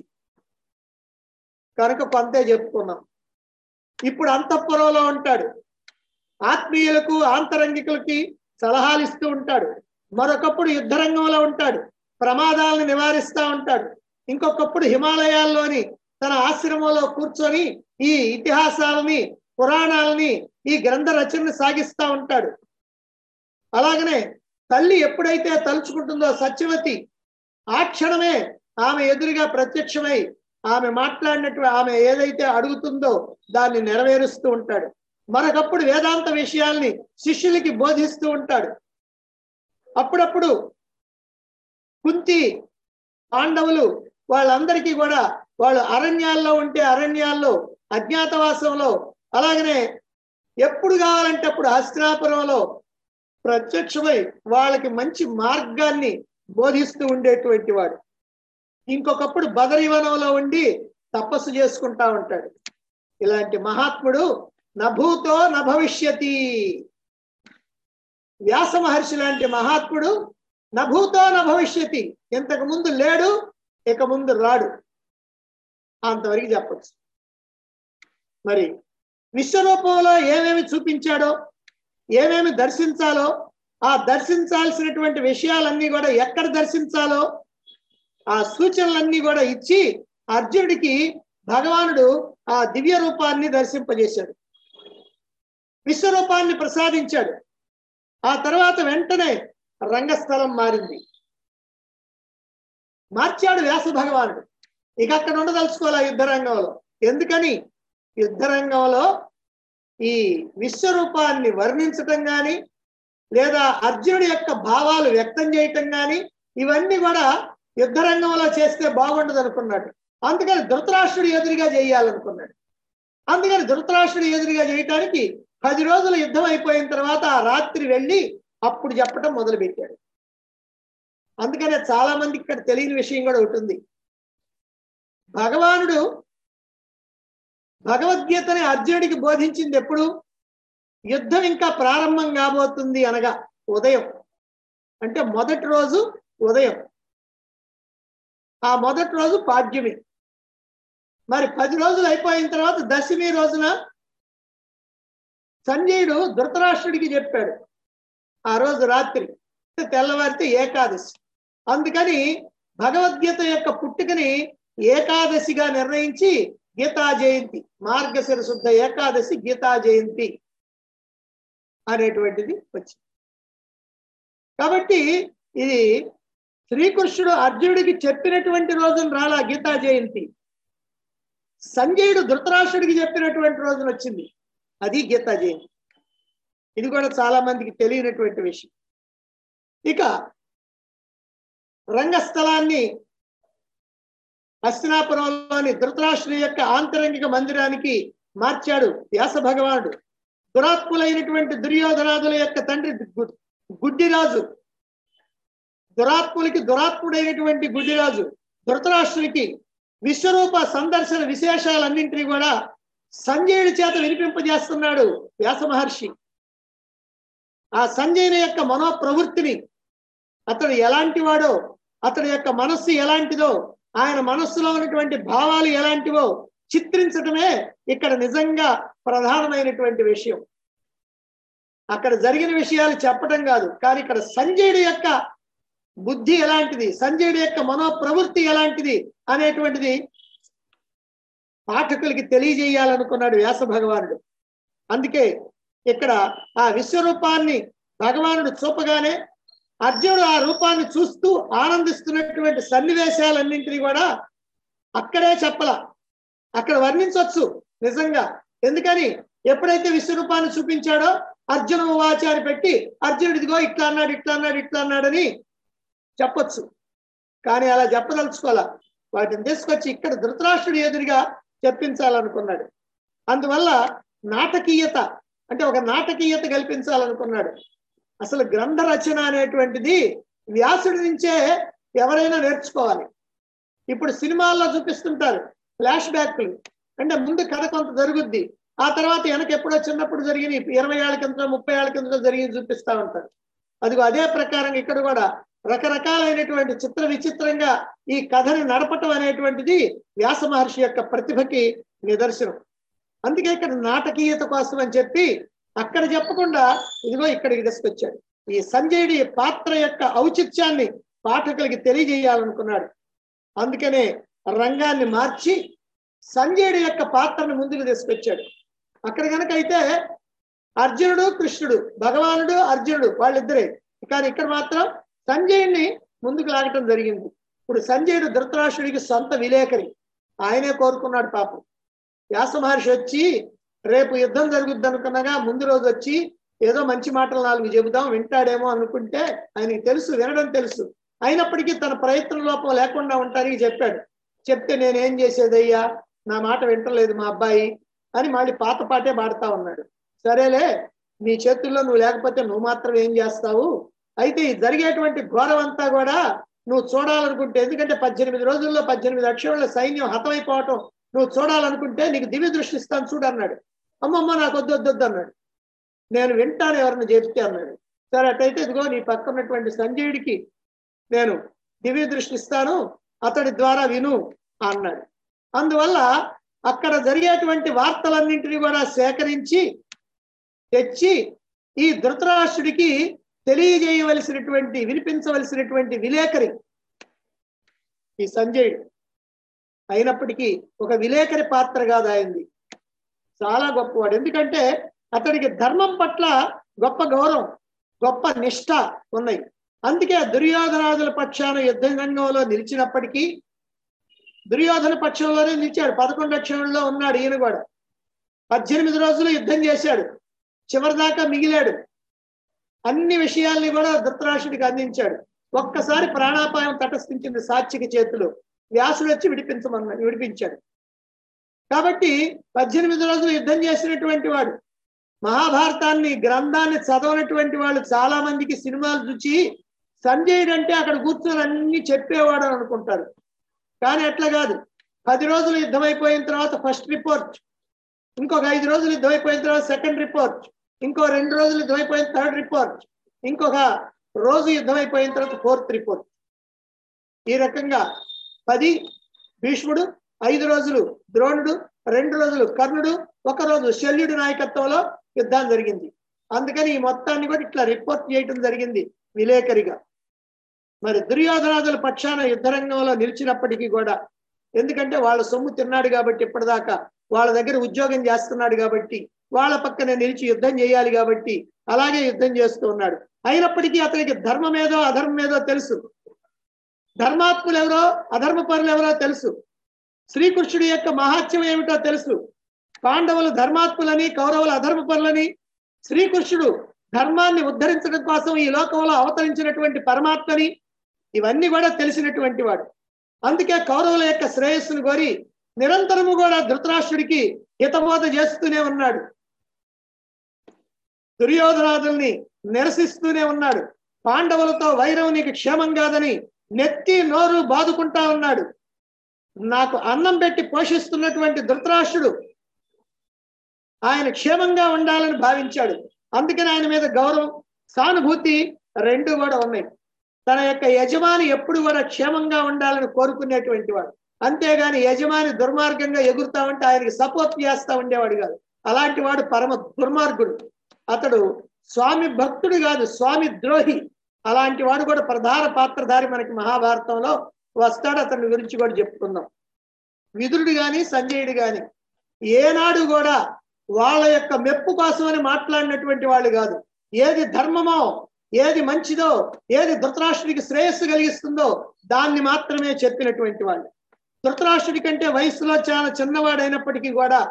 కనుక కొంతే చెప్పుకున్నాం ఇప్పుడు అంతఃపురంలో ఉంటాడు ఆత్మీయులకు ఆంతరంగికులకి సలహాలు ఇస్తూ ఉంటాడు మరొకప్పుడు యుద్ధరంగంలో ఉంటాడు ప్రమాదాలను నివారిస్తూ ఉంటాడు ఇంకొకప్పుడు హిమాలయాల్లోని తన ఆశ్రమంలో కూర్చొని ఈ ఇతిహాసాలని పురాణాలని ఈ గ్రంథ రచనను సాగిస్తూ ఉంటాడు అలాగనే తల్లి ఎప్పుడైతే తలుచుకుంటుందో సత్యవతి ఆ క్షణమే ఆమె ఎదురుగా ప్రత్యక్షమై ఆమె మాట్లాడినట్టు ఆమె ఏదైతే అడుగుతుందో దాన్ని నెరవేరుస్తూ ఉంటాడు మరొకప్పుడు వేదాంత విషయాల్ని శిష్యులకి బోధిస్తూ ఉంటాడు అప్పుడప్పుడు కుంతి పాండవులు వాళ్ళందరికీ కూడా వాళ్ళు అరణ్యాల్లో ఉంటే అరణ్యాల్లో అజ్ఞాతవాసంలో అలాగనే ఎప్పుడు కావాలంటే అప్పుడు హస్తినాపురంలో ప్రత్యక్షమై వాళ్ళకి మంచి మార్గాన్ని బోధిస్తూ ఉండేటువంటి వాడు ఇంకొకప్పుడు బదరివనంలో ఉండి తపస్సు చేసుకుంటా ఉంటాడు ఇలాంటి మహాత్ముడు నభూతో నభవిష్యతి వ్యాస మహర్షి లాంటి మహాత్ముడు నభూతో నభవిష్యతి ఇంతకు ముందు లేడు ఇక ముందు రాడు అంతవరకు చెప్పచ్చు మరి విశ్వరూపంలో ఏమేమి చూపించాడో ఏమేమి దర్శించాలో ఆ దర్శించాల్సినటువంటి విషయాలన్నీ కూడా ఎక్కడ దర్శించాలో ఆ సూచనలన్నీ కూడా ఇచ్చి అర్జునుడికి భగవానుడు ఆ దివ్య రూపాన్ని దర్శింపజేశాడు విశ్వరూపాన్ని ప్రసాదించాడు ఆ తర్వాత వెంటనే రంగస్థలం మారింది మార్చాడు వ్యాస భగవానుడు ఇక అక్కడ ఉండదలుచుకోవాలి యుద్ధ రంగంలో ఎందుకని యుద్ధ రంగంలో ఈ విశ్వరూపాన్ని వర్ణించటం గాని లేదా అర్జునుడి యొక్క భావాలు వ్యక్తం చేయటం గాని ఇవన్నీ కూడా యుద్ధ రంగంలో చేస్తే బాగుండదు అనుకున్నాడు అందుకని ధృతరాష్ట్రుడు ఎదురుగా చేయాలనుకున్నాడు అందుకని ధృతరాష్ట్రుడు ఎదురుగా చేయటానికి పది రోజులు యుద్ధం అయిపోయిన తర్వాత ఆ రాత్రి వెళ్ళి అప్పుడు చెప్పటం మొదలు పెట్టాడు అందుకనే చాలా మంది ఇక్కడ తెలియని విషయం కూడా ఉంటుంది భగవానుడు భగవద్గీతని అర్జునుడికి బోధించింది ఎప్పుడు యుద్ధం ఇంకా ప్రారంభం కాబోతుంది అనగా ఉదయం అంటే మొదటి రోజు ఉదయం ఆ మొదటి రోజు పాడ్యమి మరి పది రోజులు అయిపోయిన తర్వాత దశమి రోజున సంజయుడు ధృతరాష్ట్రుడికి చెప్పాడు ఆ రోజు రాత్రి తెల్లవారితే ఏకాదశి అందుకని భగవద్గీత యొక్క పుట్టుకని ఏకాదశిగా నిర్ణయించి గీతా జయంతి మార్గశిర శుద్ధ ఏకాదశి గీతా జయంతి అనేటువంటిది వచ్చింది కాబట్టి ఇది శ్రీకృష్ణుడు అర్జునుడికి చెప్పినటువంటి రోజున రాలా గీతా జయంతి సంజయుడు ధృతరాష్ట్రుడికి చెప్పినటువంటి రోజున వచ్చింది అది గీతా జయంతి ఇది కూడా చాలా మందికి తెలియనటువంటి విషయం ఇక రంగస్థలాన్ని హస్తినాపురంలోని ధృతరాష్ట్రుని యొక్క ఆంతరంగిక మందిరానికి మార్చాడు వ్యాస భగవానుడు దురాత్ములైనటువంటి దుర్యోధనాదుల యొక్క తండ్రి గుడ్డిరాజు దురాత్ములకి దురాత్ముడైనటువంటి గుడ్డిరాజు ధృతరాష్ట్రుడికి విశ్వరూప సందర్శన విశేషాలన్నింటినీ కూడా సంజయుడి చేత వినిపింపజేస్తున్నాడు వ్యాస మహర్షి ఆ సంజయుని యొక్క మనోప్రవృత్తిని అతడు ఎలాంటి వాడో అతడి యొక్క మనస్సు ఎలాంటిదో ఆయన మనస్సులో ఉన్నటువంటి భావాలు ఎలాంటివో చిత్రించటమే ఇక్కడ నిజంగా ప్రధానమైనటువంటి విషయం అక్కడ జరిగిన విషయాలు చెప్పటం కాదు కానీ ఇక్కడ సంజయుడి యొక్క బుద్ధి ఎలాంటిది సంజయుడి యొక్క మనోప్రవృత్తి ఎలాంటిది అనేటువంటిది పాఠకులకి తెలియజేయాలనుకున్నాడు వ్యాస భగవానుడు అందుకే ఇక్కడ ఆ విశ్వరూపాన్ని భగవానుడు చూపగానే అర్జునుడు ఆ రూపాన్ని చూస్తూ ఆనందిస్తున్నటువంటి సన్నివేశాలన్నింటినీ కూడా అక్కడే చెప్పల అక్కడ వర్ణించవచ్చు నిజంగా ఎందుకని ఎప్పుడైతే విశ్వరూపాన్ని చూపించాడో అర్జున వాచారి పెట్టి అర్జునుడు ఇదిగో ఇట్లా అన్నాడు ఇట్లా అన్నాడు ఇట్లా అన్నాడని చెప్పొచ్చు కానీ అలా చెప్పదలుచుకోవాలా వాటిని తీసుకొచ్చి ఇక్కడ ధృతరాష్ట్రుడు ఎదురుగా చెప్పించాలనుకున్నాడు అందువల్ల నాటకీయత అంటే ఒక నాటకీయత కల్పించాలనుకున్నాడు అసలు గ్రంథ రచన అనేటువంటిది వ్యాసుడి నుంచే ఎవరైనా నేర్చుకోవాలి ఇప్పుడు సినిమాల్లో చూపిస్తుంటారు ఫ్లాష్ బ్యాక్లు అంటే ముందు కథ కొంత జరుగుద్ది ఆ తర్వాత వెనక ఎప్పుడో చిన్నప్పుడు జరిగిన ఇరవై ఏళ్ళ కింద ముప్పై ఏళ్ళ కింద జరిగి చూపిస్తా ఉంటారు అదిగో అదే ప్రకారం ఇక్కడ కూడా రకరకాలైనటువంటి చిత్ర విచిత్రంగా ఈ కథని నడపటం అనేటువంటిది వ్యాస మహర్షి యొక్క ప్రతిభకి నిదర్శనం అందుకే ఇక్కడ నాటకీయత కోసం అని చెప్పి అక్కడ చెప్పకుండా ఇదిగో ఇక్కడికి తీసుకొచ్చాడు ఈ సంజయుడి పాత్ర యొక్క ఔచిత్యాన్ని పాఠకులకి తెలియజేయాలనుకున్నాడు అందుకనే రంగాన్ని మార్చి సంజయుడి యొక్క పాత్రను ముందుకు తీసుకొచ్చాడు అక్కడ కనుక అయితే అర్జునుడు కృష్ణుడు భగవానుడు అర్జునుడు వాళ్ళిద్దరే కానీ ఇక్కడ మాత్రం సంజయుడిని ముందుకు లాగటం జరిగింది ఇప్పుడు సంజయుడు ధృతరాష్ట్రుడికి సొంత విలేకరి ఆయనే కోరుకున్నాడు పాపం వ్యాస మహర్షి వచ్చి రేపు యుద్ధం జరుగుద్ది అనుకున్నగా ముందు రోజు వచ్చి ఏదో మంచి మాటలు నాలుగు చెబుదాం వింటాడేమో అనుకుంటే ఆయనకి తెలుసు వినడం తెలుసు అయినప్పటికీ తన ప్రయత్న లోపం లేకుండా ఉంటానికి చెప్పాడు చెప్తే నేనేం చేసేదయ్యా నా మాట వింటలేదు మా అబ్బాయి అని మళ్ళీ పాత పాటే పాడుతా ఉన్నాడు సరేలే నీ చేతుల్లో నువ్వు లేకపోతే నువ్వు మాత్రం ఏం చేస్తావు అయితే ఈ జరిగేటువంటి ఘోరం అంతా కూడా నువ్వు చూడాలనుకుంటే ఎందుకంటే పద్దెనిమిది రోజుల్లో పద్దెనిమిది అక్షరాల సైన్యం హతమైపోవటం నువ్వు చూడాలనుకుంటే నీకు దివ్య దృష్టి ఇస్తాను చూడు అన్నాడు అమ్మమ్మ నాకు వద్దు వద్దు వద్దు అన్నాడు నేను వింటాను ఎవరిని చెప్తే అన్నాడు సరే అటైతే ఇదిగో నీ పక్క ఉన్నటువంటి సంజయుడికి నేను దివ్య దృష్టి ఇస్తాను అతడి ద్వారా విను అన్నాడు అందువల్ల అక్కడ జరిగేటువంటి వార్తలన్నింటినీ కూడా సేకరించి తెచ్చి ఈ ధృతరాష్ట్రుడికి తెలియజేయవలసినటువంటి వినిపించవలసినటువంటి విలేకరి ఈ సంజయుడు అయినప్పటికీ ఒక విలేకరి పాత్ర కాదు ఆయనది చాలా గొప్పవాడు ఎందుకంటే అతడికి ధర్మం పట్ల గొప్ప గౌరవం గొప్ప నిష్ఠ ఉన్నాయి అందుకే దుర్యోధనాదుల పక్షాన యుద్ధ రంగంలో నిలిచినప్పటికీ దుర్యోధన పక్షంలోనే నిలిచాడు పదకొండు అక్షరంలో ఉన్నాడు ఈయన కూడా పద్దెనిమిది రోజులు యుద్ధం చేశాడు చివరిదాకా మిగిలాడు అన్ని విషయాల్ని కూడా ధృతరాష్ట్రుడికి అందించాడు ఒక్కసారి ప్రాణాపాయం తటస్థించింది సాక్షికి చేతులు వ్యాసుడు వచ్చి విడిపించమన్న విడిపించాడు కాబట్టి పద్దెనిమిది రోజులు యుద్ధం చేసినటువంటి వాడు మహాభారతాన్ని గ్రంథాన్ని చదవనటువంటి వాళ్ళు చాలా మందికి సినిమాలు చూచి సంజయుడు అంటే అక్కడ కూర్చొని అన్ని చెప్పేవాడు అని అనుకుంటారు కానీ అట్లా కాదు పది రోజులు యుద్ధం అయిపోయిన తర్వాత ఫస్ట్ రిపోర్ట్ ఇంకొక ఐదు రోజులు యుద్ధం అయిపోయిన తర్వాత సెకండ్ రిపోర్ట్ ఇంకో రెండు రోజులు యుద్ధం అయిపోయిన థర్డ్ రిపోర్ట్ ఇంకొక రోజు యుద్ధం అయిపోయిన తర్వాత ఫోర్త్ రిపోర్ట్ ఈ రకంగా పది భీష్ముడు ఐదు రోజులు ద్రోణుడు రెండు రోజులు కర్ణుడు ఒక రోజు శల్యుడి నాయకత్వంలో యుద్ధం జరిగింది అందుకని ఈ మొత్తాన్ని కూడా ఇట్లా రిపోర్ట్ చేయటం జరిగింది విలేకరిగా మరి దుర్యోధనాదుల పక్షాన యుద్ధరంగంలో నిలిచినప్పటికీ కూడా ఎందుకంటే వాళ్ళ సొమ్ము తిన్నాడు కాబట్టి ఇప్పటిదాకా వాళ్ళ దగ్గర ఉద్యోగం చేస్తున్నాడు కాబట్టి వాళ్ళ పక్కన నిలిచి యుద్ధం చేయాలి కాబట్టి అలాగే యుద్ధం చేస్తూ ఉన్నాడు అయినప్పటికీ అతనికి ధర్మం ఏదో అధర్మం ఏదో తెలుసు ధర్మాత్ములు ఎవరో అధర్మ పరులు ఎవరో తెలుసు శ్రీకృష్ణుడి యొక్క మహాత్యం ఏమిటో తెలుసు పాండవులు ధర్మాత్ములని కౌరవులు అధర్మ పరులని శ్రీకృష్ణుడు ధర్మాన్ని ఉద్ధరించడం కోసం ఈ లోకంలో అవతరించినటువంటి పరమాత్మని ఇవన్నీ కూడా తెలిసినటువంటి వాడు అందుకే కౌరవుల యొక్క శ్రేయస్సును కోరి నిరంతరము కూడా ధృతరాష్ట్రుడికి హితబోధ చేస్తూనే ఉన్నాడు దుర్యోధనాదుల్ని నిరసిస్తూనే ఉన్నాడు పాండవులతో వైరం నీకు క్షేమం కాదని నెత్తి నోరు బాదుకుంటా ఉన్నాడు నాకు అన్నం పెట్టి పోషిస్తున్నటువంటి ధృతరాష్ట్రుడు ఆయన క్షేమంగా ఉండాలని భావించాడు అందుకని ఆయన మీద గౌరవం సానుభూతి రెండు కూడా ఉన్నాయి తన యొక్క యజమాని ఎప్పుడు కూడా క్షేమంగా ఉండాలని కోరుకునేటువంటి వాడు అంతేగాని యజమాని దుర్మార్గంగా ఎగురుతా ఉంటే ఆయనకి సపోర్ట్ చేస్తా ఉండేవాడు కాదు అలాంటి వాడు పరమ దుర్మార్గుడు అతడు స్వామి భక్తుడు కాదు స్వామి ద్రోహి అలాంటి వాడు కూడా ప్రధాన పాత్రధారి మనకి మహాభారతంలో వస్తాడు అతని గురించి కూడా చెప్పుకుందాం విదురుడు గాని సంజయుడు గాని ఏనాడు కూడా వాళ్ళ యొక్క మెప్పు కోసమని మాట్లాడినటువంటి వాళ్ళు కాదు ఏది ధర్మమో ఏది మంచిదో ఏది ధృతరాష్ట్రుడికి శ్రేయస్సు కలిగిస్తుందో దాన్ని మాత్రమే చెప్పినటువంటి వాళ్ళు ధృతరాష్ట్రుడి కంటే వయసులో చాలా చిన్నవాడైనప్పటికీ కూడా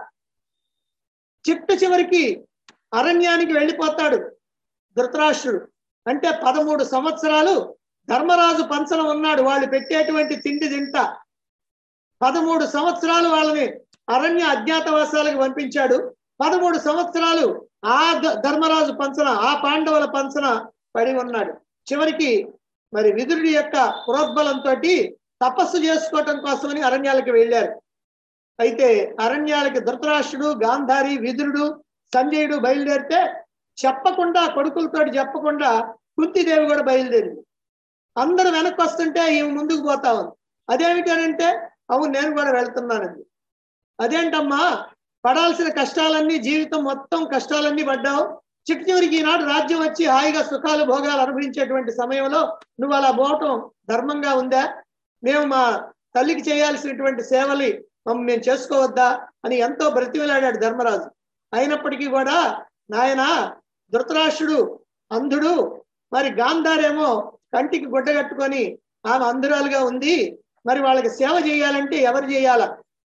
చిట్ట చివరికి అరణ్యానికి వెళ్ళిపోతాడు ధృతరాష్ట్రుడు అంటే పదమూడు సంవత్సరాలు ధర్మరాజు పంచన ఉన్నాడు వాళ్ళు పెట్టేటువంటి తిండి తింటా పదమూడు సంవత్సరాలు వాళ్ళని అరణ్య అజ్ఞాతవాసాలకు పంపించాడు పదమూడు సంవత్సరాలు ఆ ధ- ధర్మరాజు పంచన ఆ పాండవుల పంచన పడి ఉన్నాడు చివరికి మరి విదురుడి యొక్క ప్రోద్బలంతో తపస్సు చేసుకోవటం కోసమని అరణ్యాలకు వెళ్ళారు అయితే అరణ్యాలకి ధృతరాష్ట్రుడు గాంధారి విదురుడు సంజయుడు బయలుదేరితే చెప్పకుండా కొడుకులతోటి చెప్పకుండా కుంతిదేవి కూడా బయలుదేరింది అందరూ వెనక్కి వస్తుంటే ఈమె ముందుకు పోతా ఉంది అదేమిటి అని అంటే అవును నేను కూడా వెళ్తున్నానండి అదేంటమ్మా పడాల్సిన కష్టాలన్నీ జీవితం మొత్తం కష్టాలన్నీ పడ్డావు చిట్ట చివరికి ఈనాడు రాజ్యం వచ్చి హాయిగా సుఖాలు భోగాలు అనుభవించేటువంటి సమయంలో నువ్వు అలా పోవటం ధర్మంగా ఉందా మేము మా తల్లికి చేయాల్సినటువంటి సేవలు మమ్మ మేము చేసుకోవద్దా అని ఎంతో బ్రతిమిలాడాడు ధర్మరాజు అయినప్పటికీ కూడా నాయన ధృతరాష్ట్రుడు అంధుడు మరి గాంధారేమో కంటికి గుడ్డ కట్టుకొని ఆమె అంధురాలుగా ఉంది మరి వాళ్ళకి సేవ చేయాలంటే ఎవరు చేయాల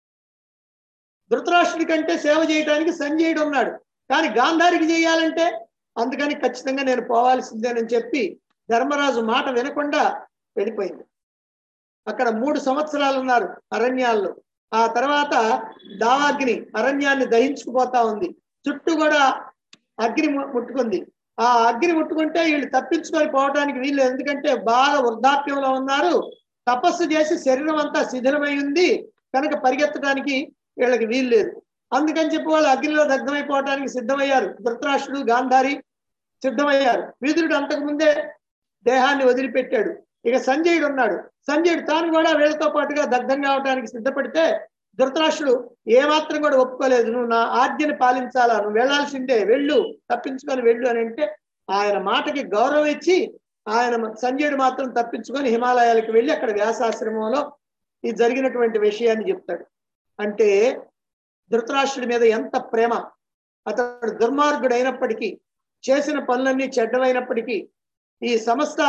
ధృతరాష్ట్రుడి కంటే సేవ చేయడానికి సంజయుడు ఉన్నాడు కానీ గాంధారికి చేయాలంటే అందుకని ఖచ్చితంగా నేను పోవాల్సిందేనని చెప్పి ధర్మరాజు మాట వినకుండా వెళ్ళిపోయింది అక్కడ మూడు సంవత్సరాలు ఉన్నారు అరణ్యాల్లో ఆ తర్వాత దావాగ్ని అరణ్యాన్ని దహించుకుపోతా ఉంది చుట్టూ కూడా అగ్ని ము- ముట్టుకుంది ఆ అగ్ని ముట్టుకుంటే వీళ్ళు తప్పించుకొని పోవడానికి వీళ్ళు ఎందుకంటే బాగా వృద్ధాప్యంలో ఉన్నారు తపస్సు చేసి శరీరం అంతా శిథిలమై ఉంది కనుక పరిగెత్తడానికి వీళ్ళకి వీలు లేదు అందుకని చెప్పి వాళ్ళు అగ్నిలో దగ్ధమైపోవడానికి సిద్ధమయ్యారు ధృతరాష్ట్రుడు గాంధారి సిద్ధమయ్యారు వీధుడు అంతకు ముందే దేహాన్ని వదిలిపెట్టాడు ఇక సంజయుడు ఉన్నాడు సంజయుడు తాను కూడా వీళ్ళతో పాటుగా దగ్ధం కావడానికి సిద్ధపడితే ధృతరాష్ట్రుడు ఏమాత్రం కూడా ఒప్పుకోలేదు నువ్వు నా ఆజ్ఞని పాలించాలా నువ్వు వెళ్ళాల్సిందే వెళ్ళు తప్పించుకొని వెళ్ళు అని అంటే ఆయన మాటకి గౌరవం ఇచ్చి ఆయన సంజయుడు మాత్రం తప్పించుకొని హిమాలయాలకు వెళ్ళి అక్కడ వ్యాసాశ్రమంలో ఈ జరిగినటువంటి విషయాన్ని చెప్తాడు అంటే ధృతరాష్ట్రుడి మీద ఎంత ప్రేమ అతడు దుర్మార్గుడు అయినప్పటికీ చేసిన పనులన్నీ చెడ్డమైనప్పటికీ ఈ సమస్త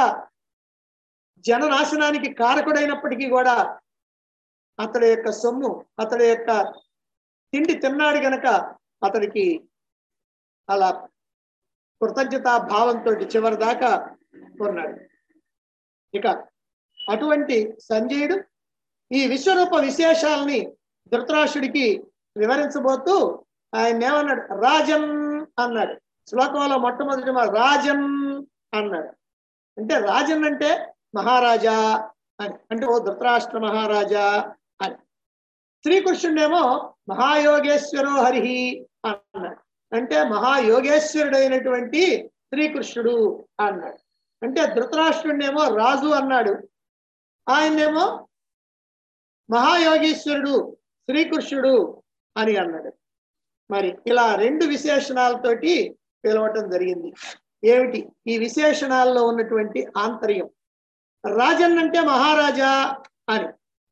జననాశనానికి కారకుడైనప్పటికీ కూడా అతడి యొక్క సొమ్ము అతడి యొక్క తిండి తిన్నాడు గనక అతడికి అలా కృతజ్ఞతా భావంతో చివరి దాకా ఉన్నాడు ఇక అటువంటి సంజయుడు ఈ విశ్వరూప విశేషాలని ధృతరాష్ట్రుడికి వివరించబోతూ ఆయన ఏమన్నాడు రాజన్ అన్నాడు శ్లోకంలో మొట్టమొదటి మాట రాజన్ అన్నాడు అంటే రాజన్ అంటే మహారాజా అని అంటే ఓ ధృతరాష్ట్ర మహారాజా అని శ్రీకృష్ణుడేమో మహాయోగేశ్వరో హరి అన్నాడు అంటే మహాయోగేశ్వరుడైనటువంటి శ్రీకృష్ణుడు అన్నాడు అంటే ధృతరాష్ట్రుడినేమో రాజు అన్నాడు ఆయన్నేమో మహాయోగీశ్వరుడు శ్రీకృష్ణుడు అని అన్నాడు మరి ఇలా రెండు విశేషణాలతోటి పిలవటం జరిగింది ఏమిటి ఈ విశేషణాల్లో ఉన్నటువంటి ఆంతర్యం రాజన్ అంటే మహారాజా అని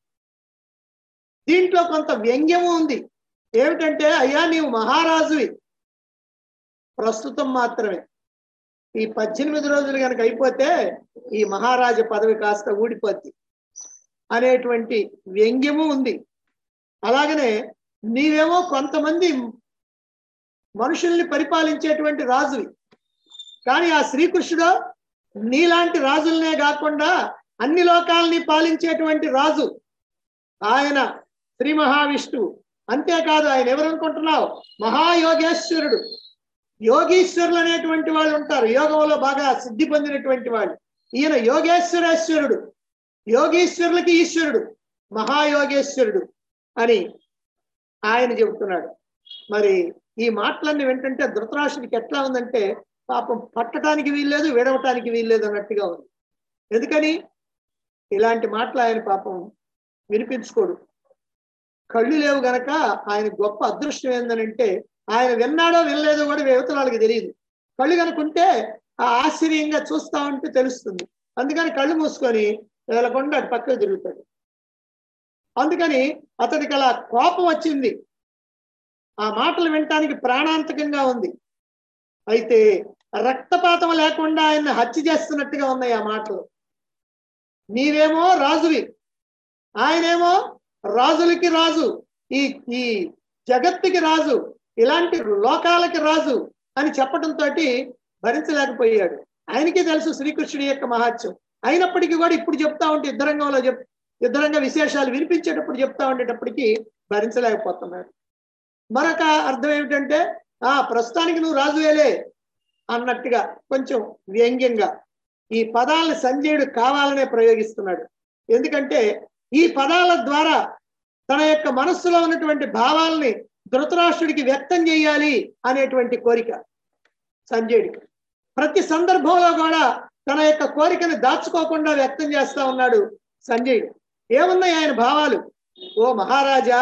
దీంట్లో కొంత వ్యంగ్యము ఉంది ఏమిటంటే అయ్యా నీవు మహారాజువి ప్రస్తుతం మాత్రమే ఈ పద్దెనిమిది రోజులు కనుక అయిపోతే ఈ మహారాజ పదవి కాస్త ఊడిపోద్ది అనేటువంటి వ్యంగ్యము ఉంది అలాగనే నీవేమో కొంతమంది మనుషుల్ని పరిపాలించేటువంటి రాజువి కానీ ఆ శ్రీకృష్ణుడు నీలాంటి రాజులనే కాకుండా అన్ని లోకాలని పాలించేటువంటి రాజు ఆయన శ్రీ మహావిష్ణువు అంతేకాదు ఆయన ఎవరు అనుకుంటున్నావు మహాయోగేశ్వరుడు యోగీశ్వరులు అనేటువంటి వాళ్ళు ఉంటారు యోగంలో బాగా సిద్ధి పొందినటువంటి వాళ్ళు ఈయన యోగేశ్వరేశ్వరుడు యోగీశ్వరులకి ఈశ్వరుడు మహాయోగేశ్వరుడు అని ఆయన చెబుతున్నాడు మరి ఈ మాటలన్నీ వింటుంటే ధృతరాష్ట్రుడికి ఎట్లా ఉందంటే పాపం పట్టడానికి వీల్లేదు విడవటానికి వీల్లేదు అన్నట్టుగా ఉంది ఎందుకని ఇలాంటి మాటలు ఆయన పాపం వినిపించుకోడు కళ్ళు లేవు గనక ఆయన గొప్ప అదృష్టం ఏందనంటే ఆయన విన్నాడో వినలేదో కూడా యువతల వాళ్ళకి తెలియదు కళ్ళు కనుకుంటే ఆ ఆశ్చర్యంగా చూస్తా ఉంటే తెలుస్తుంది అందుకని కళ్ళు మూసుకొని వెళ్ళకుండా అటు పక్కకు తిరుగుతాడు అందుకని అతడికి అలా కోపం వచ్చింది ఆ మాటలు వినటానికి ప్రాణాంతకంగా ఉంది అయితే రక్తపాతం లేకుండా ఆయన హత్య చేస్తున్నట్టుగా ఉన్నాయి ఆ మాటలు నీవేమో రాజువి ఆయనేమో రాజులకి రాజు ఈ ఈ జగత్తుకి రాజు ఇలాంటి లోకాలకి రాజు అని చెప్పడంతో భరించలేకపోయాడు ఆయనకి తెలుసు శ్రీకృష్ణుడి యొక్క మహాత్యం అయినప్పటికీ కూడా ఇప్పుడు చెప్తా ఉంటే యుద్ధరంగంలో చెప్ యుద్ధరంగ విశేషాలు వినిపించేటప్పుడు చెప్తా ఉండేటప్పటికీ భరించలేకపోతున్నాడు మరొక అర్థం ఏమిటంటే ఆ ప్రస్తుతానికి నువ్వు రాజువేలే అన్నట్టుగా కొంచెం వ్యంగ్యంగా ఈ పదాలను సంజయుడు కావాలనే ప్రయోగిస్తున్నాడు ఎందుకంటే ఈ పదాల ద్వారా తన యొక్క మనస్సులో ఉన్నటువంటి భావాల్ని ధృతరాష్ట్రుడికి వ్యక్తం చేయాలి అనేటువంటి కోరిక సంజయుడికి ప్రతి సందర్భంలో కూడా తన యొక్క కోరికను దాచుకోకుండా వ్యక్తం చేస్తా ఉన్నాడు సంజయుడు ఏమున్నాయి ఆయన భావాలు ఓ మహారాజా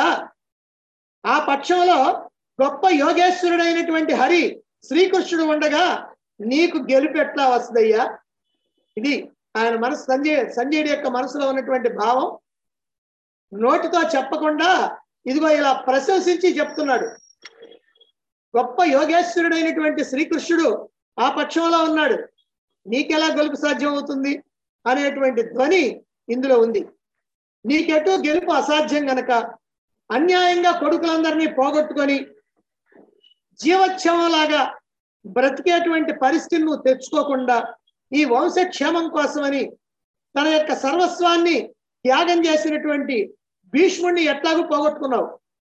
ఆ పక్షంలో గొప్ప యోగేశ్వరుడైనటువంటి హరి శ్రీకృష్ణుడు ఉండగా నీకు గెలుపు ఎట్లా వస్తుందయ్యా ఇది ఆయన మనసు సంజయ్ సంజయుడి యొక్క మనసులో ఉన్నటువంటి భావం నోటితో చెప్పకుండా ఇదిగో ఇలా ప్రశంసించి చెప్తున్నాడు గొప్ప యోగేశ్వరుడైనటువంటి శ్రీకృష్ణుడు ఆ పక్షంలో ఉన్నాడు నీకెలా గెలుపు సాధ్యం అవుతుంది అనేటువంటి ధ్వని ఇందులో ఉంది నీకెటు గెలుపు అసాధ్యం గనక అన్యాయంగా కొడుకులందరినీ పోగొట్టుకొని జీవక్షేమంలాగా బ్రతికేటువంటి పరిస్థితిని నువ్వు తెచ్చుకోకుండా ఈ వంశక్షేమం కోసమని తన యొక్క సర్వస్వాన్ని త్యాగం చేసినటువంటి భీష్ముడిని ఎట్లాగూ పోగొట్టుకున్నావు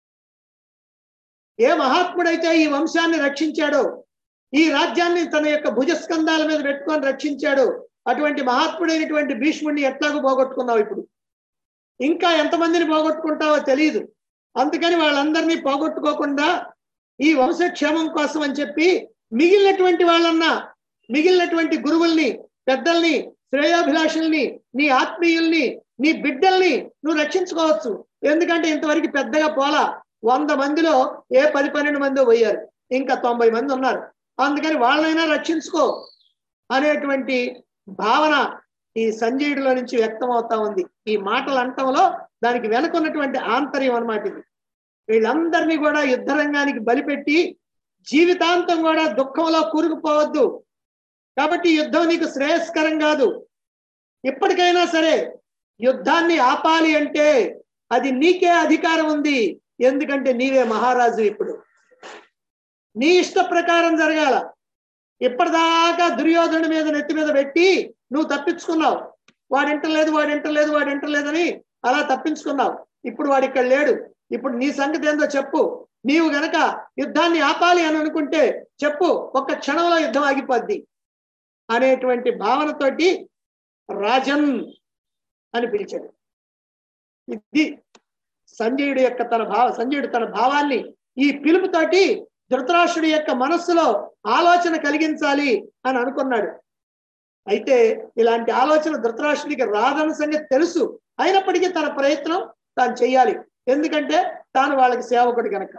ఏ మహాత్ముడైతే ఈ వంశాన్ని రక్షించాడో ఈ రాజ్యాన్ని తన యొక్క భుజస్కంధాల మీద పెట్టుకొని రక్షించాడు అటువంటి మహాత్ముడైనటువంటి భీష్ముడిని ఎట్లాగూ పోగొట్టుకున్నావు ఇప్పుడు ఇంకా ఎంతమందిని పోగొట్టుకుంటావో తెలియదు అందుకని వాళ్ళందరినీ పోగొట్టుకోకుండా ఈ వంశక్షేమం కోసం అని చెప్పి మిగిలినటువంటి వాళ్ళన్నా మిగిలినటువంటి గురువుల్ని పెద్దల్ని శ్రేయోభిలాషుల్ని నీ ఆత్మీయుల్ని నీ బిడ్డల్ని నువ్వు రక్షించుకోవచ్చు ఎందుకంటే ఇంతవరకు పెద్దగా పోలా వంద మందిలో ఏ పది పన్నెండు మంది పోయారు ఇంకా తొంభై మంది ఉన్నారు అందుకని వాళ్ళనైనా రక్షించుకో అనేటువంటి భావన ఈ సంజయుడిలో నుంచి వ్యక్తం అవుతా ఉంది ఈ మాటలు అంటంలో దానికి వెనుకున్నటువంటి ఆంతర్యం అన్నమాట ఇది వీళ్ళందరినీ కూడా యుద్ధ రంగానికి బలిపెట్టి జీవితాంతం కూడా దుఃఖంలో కూరుకుపోవద్దు కాబట్టి యుద్ధం నీకు శ్రేయస్కరం కాదు ఇప్పటికైనా సరే యుద్ధాన్ని ఆపాలి అంటే అది నీకే అధికారం ఉంది ఎందుకంటే నీవే మహారాజు ఇప్పుడు నీ ఇష్ట ప్రకారం జరగాల ఇప్పటిదాకా దుర్యోధనుడి మీద నెత్తి మీద పెట్టి నువ్వు తప్పించుకున్నావు వాడు ఇంటలేదు వాడు ఇంటలేదు వాడు ఇంటలేదని అలా తప్పించుకున్నావు ఇప్పుడు వాడు ఇక్కడ లేడు ఇప్పుడు నీ సంగతి ఏందో చెప్పు నీవు గనక యుద్ధాన్ని ఆపాలి అని అనుకుంటే చెప్పు ఒక్క క్షణంలో యుద్ధం ఆగిపోద్ది అనేటువంటి భావనతోటి రాజన్ అని పిలిచాడు ఇది సంజయుడి యొక్క తన భావ సంజయుడు తన భావాన్ని ఈ పిలుపుతోటి ధృతరాష్ట్రుడి యొక్క మనస్సులో ఆలోచన కలిగించాలి అని అనుకున్నాడు అయితే ఇలాంటి ఆలోచన ధృతరాష్ట్రుడికి రాదన్న సంగతి తెలుసు అయినప్పటికీ తన ప్రయత్నం తాను చెయ్యాలి ఎందుకంటే తాను వాళ్ళకి సేవకుడు గనక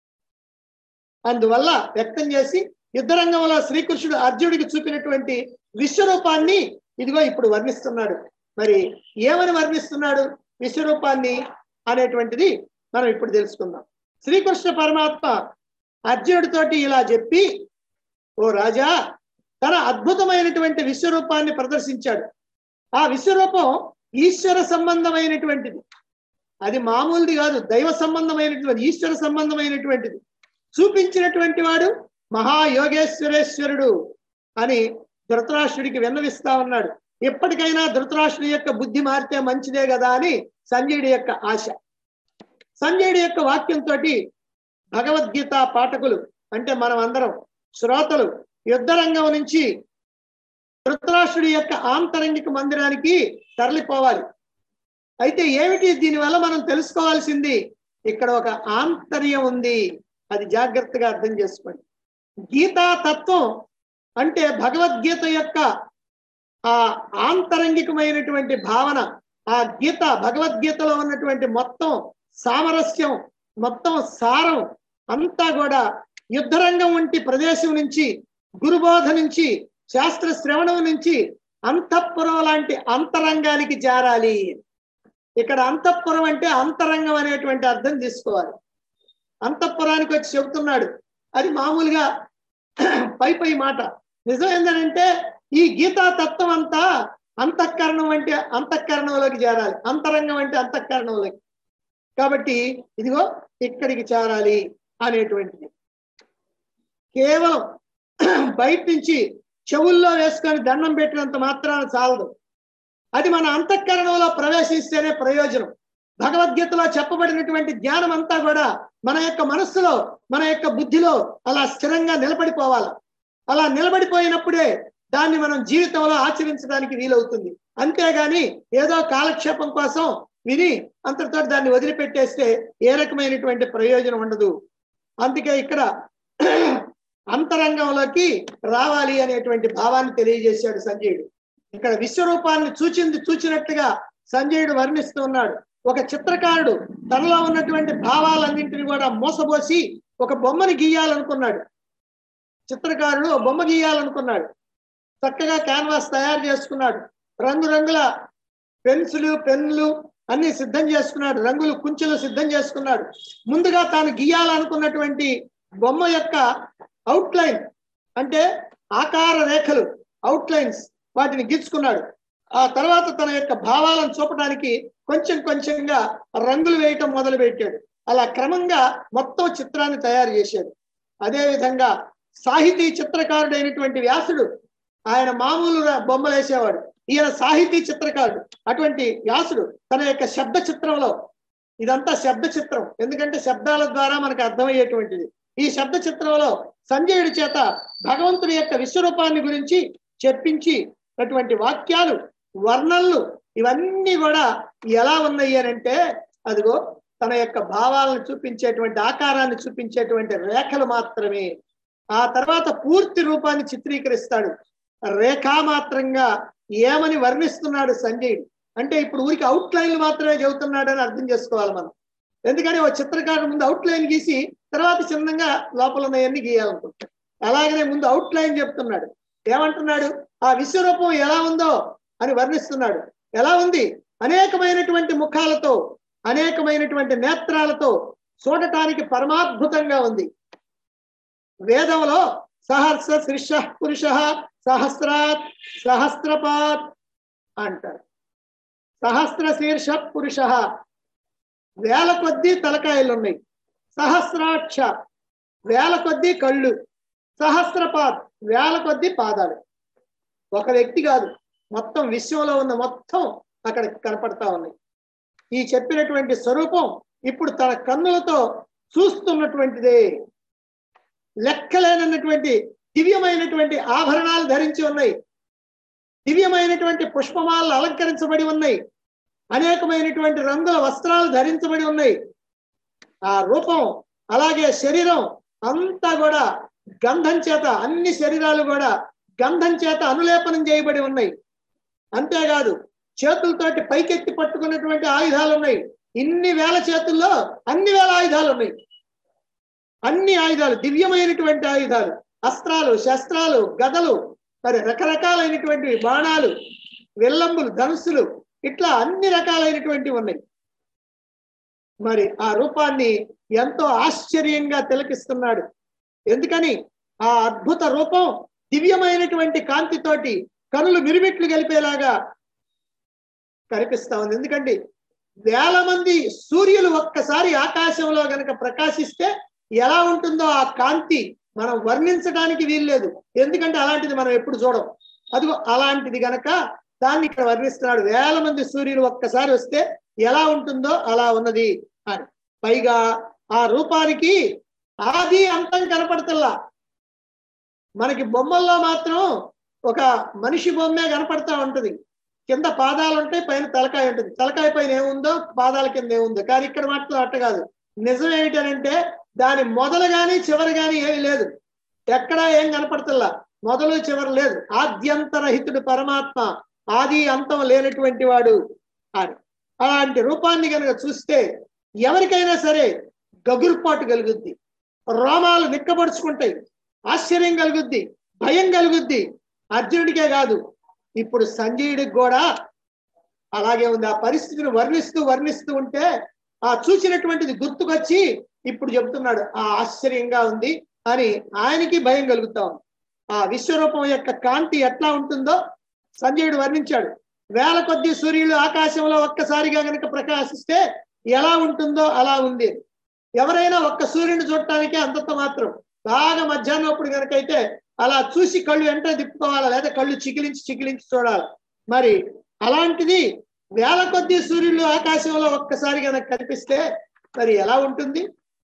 అందువల్ల వ్యక్తం చేసి యుద్ధరంగంలో శ్రీకృష్ణుడు అర్జునుడికి చూపినటువంటి విశ్వరూపాన్ని ఇదిగో ఇప్పుడు వర్ణిస్తున్నాడు మరి ఏమని వర్ణిస్తున్నాడు విశ్వరూపాన్ని అనేటువంటిది మనం ఇప్పుడు తెలుసుకుందాం శ్రీకృష్ణ పరమాత్మ అర్జునుడితోటి ఇలా చెప్పి ఓ రాజా తన అద్భుతమైనటువంటి విశ్వరూపాన్ని ప్రదర్శించాడు ఆ విశ్వరూపం ఈశ్వర సంబంధమైనటువంటిది అది మామూలుది కాదు దైవ సంబంధమైనటువంటి ఈశ్వర సంబంధమైనటువంటిది చూపించినటువంటి వాడు మహాయోగేశ్వరేశ్వరుడు అని ధృతరాష్ట్రుడికి విన్నవిస్తా ఉన్నాడు ఎప్పటికైనా ధృతరాష్ట్రుడి యొక్క బుద్ధి మారితే మంచిదే కదా అని సంజయుడి యొక్క ఆశ సంజయుడి యొక్క వాక్యంతో భగవద్గీత పాఠకులు అంటే మనం అందరం శ్రోతలు యుద్ధ రంగం నుంచి ధృతరాష్ట్రుడి యొక్క ఆంతరంగిక మందిరానికి తరలిపోవాలి అయితే ఏమిటి దీనివల్ల మనం తెలుసుకోవాల్సింది ఇక్కడ ఒక ఆంతర్యం ఉంది అది జాగ్రత్తగా అర్థం చేసుకోండి గీతా తత్వం అంటే భగవద్గీత యొక్క ఆ ఆంతరంగికమైనటువంటి భావన ఆ గీత భగవద్గీతలో ఉన్నటువంటి మొత్తం సామరస్యం మొత్తం సారం అంతా కూడా యుద్ధరంగం వంటి ప్రదేశం నుంచి గురుబోధ నుంచి శాస్త్ర శ్రవణం నుంచి అంతఃపురం లాంటి అంతరంగానికి చేరాలి ఇక్కడ అంతఃపురం అంటే అంతరంగం అనేటువంటి అర్థం తీసుకోవాలి అంతఃపురానికి వచ్చి చెబుతున్నాడు అది మామూలుగా పై పై మాట నిజం ఏంటంటే ఈ గీతా తత్వం అంతా అంతఃకరణం అంటే అంతఃకరణంలోకి చేరాలి అంతరంగం అంటే అంతఃకరణంలోకి కాబట్టి ఇదిగో ఇక్కడికి చేరాలి అనేటువంటిది కేవలం బయట నుంచి చెవుల్లో వేసుకొని దండం పెట్టినంత మాత్రాన చాలదు అది మన అంతఃకరణంలో ప్రవేశిస్తేనే ప్రయోజనం భగవద్గీతలో చెప్పబడినటువంటి జ్ఞానం అంతా కూడా మన యొక్క మనస్సులో మన యొక్క బుద్ధిలో అలా స్థిరంగా నిలబడిపోవాలి అలా నిలబడిపోయినప్పుడే దాన్ని మనం జీవితంలో ఆచరించడానికి వీలవుతుంది అంతేగాని ఏదో కాలక్షేపం కోసం విని అంతటితో దాన్ని వదిలిపెట్టేస్తే ఏ రకమైనటువంటి ప్రయోజనం ఉండదు అందుకే ఇక్కడ అంతరంగంలోకి రావాలి అనేటువంటి భావాన్ని తెలియజేశాడు సంజయుడు ఇక్కడ విశ్వరూపాన్ని చూచింది చూచినట్టుగా సంజయుడు వర్ణిస్తూ ఉన్నాడు ఒక చిత్రకారుడు తనలో ఉన్నటువంటి భావాలన్నింటినీ కూడా మోసబోసి ఒక బొమ్మని గీయాలనుకున్నాడు చిత్రకారుడు ఒక బొమ్మ గీయాలనుకున్నాడు చక్కగా క్యాన్వాస్ తయారు చేసుకున్నాడు రంగురంగుల పెన్సిల్ పెన్నులు అన్ని సిద్ధం చేసుకున్నాడు రంగులు కుంచెలు సిద్ధం చేసుకున్నాడు ముందుగా తాను గీయాలనుకున్నటువంటి బొమ్మ యొక్క అవుట్లైన్ అంటే ఆకార రేఖలు అవుట్లైన్స్ వాటిని గీచుకున్నాడు ఆ తర్వాత తన యొక్క భావాలను చూపడానికి కొంచెం కొంచెంగా రంగులు వేయటం మొదలు పెట్టాడు అలా క్రమంగా మొత్తం చిత్రాన్ని తయారు చేశాడు అదే విధంగా సాహితీ చిత్రకారుడైనటువంటి వ్యాసుడు ఆయన మామూలు బొమ్మలు వేసేవాడు ఈయన సాహితీ చిత్రకారుడు అటువంటి వ్యాసుడు తన యొక్క శబ్ద చిత్రంలో ఇదంతా శబ్ద చిత్రం ఎందుకంటే శబ్దాల ద్వారా మనకు అర్థమయ్యేటువంటిది ఈ శబ్ద చిత్రంలో సంజయుడి చేత భగవంతుడి యొక్క విశ్వరూపాన్ని గురించి చెప్పించి అటువంటి వాక్యాలు వర్ణనలు ఇవన్నీ కూడా ఎలా ఉన్నాయి అని అంటే అదిగో తన యొక్క భావాలను చూపించేటువంటి ఆకారాన్ని చూపించేటువంటి రేఖలు మాత్రమే ఆ తర్వాత పూర్తి రూపాన్ని చిత్రీకరిస్తాడు రేఖామాత్రంగా ఏమని వర్ణిస్తున్నాడు సంజయుడు అంటే ఇప్పుడు ఊరికి అవుట్ లైన్లు మాత్రమే చెబుతున్నాడని అర్థం చేసుకోవాలి మనం ఎందుకని ఓ చిత్రకారుడు ముందు అవుట్ లైన్ గీసి తర్వాత చిన్నగా లోపల ఉన్నాయన్నీ గీయాలనుకుంటాడు అలాగనే ముందు అవుట్ లైన్ చెప్తున్నాడు ఏమంటున్నాడు ఆ విశ్వరూపం ఎలా ఉందో అని వర్ణిస్తున్నాడు ఎలా ఉంది అనేకమైనటువంటి ముఖాలతో అనేకమైనటువంటి నేత్రాలతో చూడటానికి పరమాద్భుతంగా ఉంది వేదంలో సహస్ర శీర్ష పురుష సహస్రాత్ సహస్రపాత్ అంటారు సహస్ర శీర్ష పురుష వేల కొద్దీ తలకాయలు ఉన్నాయి సహస్రాక్ష వేల కొద్దీ కళ్ళు సహస్రపాత్ వేల కొద్దీ పాదాలు ఒక వ్యక్తి కాదు మొత్తం విశ్వంలో ఉన్న మొత్తం అక్కడ కనపడతా ఉన్నాయి ఈ చెప్పినటువంటి స్వరూపం ఇప్పుడు తన కన్నులతో చూస్తున్నటువంటిదే లెక్కలేనటువంటి దివ్యమైనటువంటి ఆభరణాలు ధరించి ఉన్నాయి దివ్యమైనటువంటి పుష్పమాలు అలంకరించబడి ఉన్నాయి అనేకమైనటువంటి రంగుల వస్త్రాలు ధరించబడి ఉన్నాయి ఆ రూపం అలాగే శరీరం అంతా కూడా గంధం చేత అన్ని శరీరాలు కూడా గంధం చేత అనులేపనం చేయబడి ఉన్నాయి అంతేకాదు చేతులతోటి పైకెత్తి పట్టుకున్నటువంటి ఆయుధాలు ఉన్నాయి ఇన్ని వేల చేతుల్లో అన్ని వేల ఆయుధాలు ఉన్నాయి అన్ని ఆయుధాలు దివ్యమైనటువంటి ఆయుధాలు అస్త్రాలు శస్త్రాలు గదలు మరి రకరకాలైనటువంటి బాణాలు విల్లంబులు ధనుస్సులు ఇట్లా అన్ని రకాలైనటువంటివి ఉన్నాయి మరి ఆ రూపాన్ని ఎంతో ఆశ్చర్యంగా తిలకిస్తున్నాడు ఎందుకని ఆ అద్భుత రూపం దివ్యమైనటువంటి కాంతితోటి కనులు మిరుమిట్లు గలిపేలాగా కనిపిస్తా ఉంది ఎందుకంటే వేల మంది సూర్యులు ఒక్కసారి ఆకాశంలో గనక ప్రకాశిస్తే ఎలా ఉంటుందో ఆ కాంతి మనం వర్ణించడానికి వీల్లేదు ఎందుకంటే అలాంటిది మనం ఎప్పుడు చూడం అదిగో అలాంటిది గనక దాన్ని ఇక్కడ వర్ణిస్తున్నాడు వేల మంది సూర్యులు ఒక్కసారి వస్తే ఎలా ఉంటుందో అలా ఉన్నది అని పైగా ఆ రూపానికి ఆది అంతం కనపడతల్లా మనకి బొమ్మల్లో మాత్రం ఒక మనిషి బొమ్మే కనపడతా ఉంటది కింద పాదాలు ఉంటాయి పైన తలకాయ ఉంటుంది తలకాయ పైన ఏముందో పాదాల కింద ఏముందో కానీ ఇక్కడ మాత్రం అట్ట కాదు నిజం ఏమిటనంటే దాని మొదలు గాని చివరి గాని ఏమీ లేదు ఎక్కడా ఏం కనపడతల్లా మొదలు చివరి లేదు ఆద్యంతరహితుడు పరమాత్మ ఆది అంతం లేనటువంటి వాడు అని అలాంటి రూపాన్ని కనుక చూస్తే ఎవరికైనా సరే గగురుపాటు కలుగుద్ది రోమాలు నిక్కబడుచుకుంటాయి ఆశ్చర్యం కలుగుద్ది భయం కలుగుద్ది అర్జునుడికే కాదు ఇప్పుడు సంజయుడికి కూడా అలాగే ఉంది ఆ పరిస్థితిని వర్ణిస్తూ వర్ణిస్తూ ఉంటే ఆ చూసినటువంటిది గుర్తుకొచ్చి ఇప్పుడు చెప్తున్నాడు ఆ ఆశ్చర్యంగా ఉంది అని ఆయనకి భయం కలుగుతా ఉంది ఆ విశ్వరూపం యొక్క కాంతి ఎట్లా ఉంటుందో సంజయుడు వర్ణించాడు వేల కొద్ది సూర్యులు ఆకాశంలో ఒక్కసారిగా గనక ప్రకాశిస్తే ఎలా ఉంటుందో అలా ఉంది ఎవరైనా ఒక్క సూర్యుని చూడటానికే అంతంత మాత్రం బాగా మధ్యాహ్నం అప్పుడు కనుకైతే అలా చూసి కళ్ళు వెంటనే తిప్పుకోవాలా లేదా కళ్ళు చికిలించి చికిలించి చూడాలి మరి అలాంటిది వేల కొద్ది సూర్యులు ఆకాశంలో ఒక్కసారి కనుక కనిపిస్తే మరి ఎలా ఉంటుంది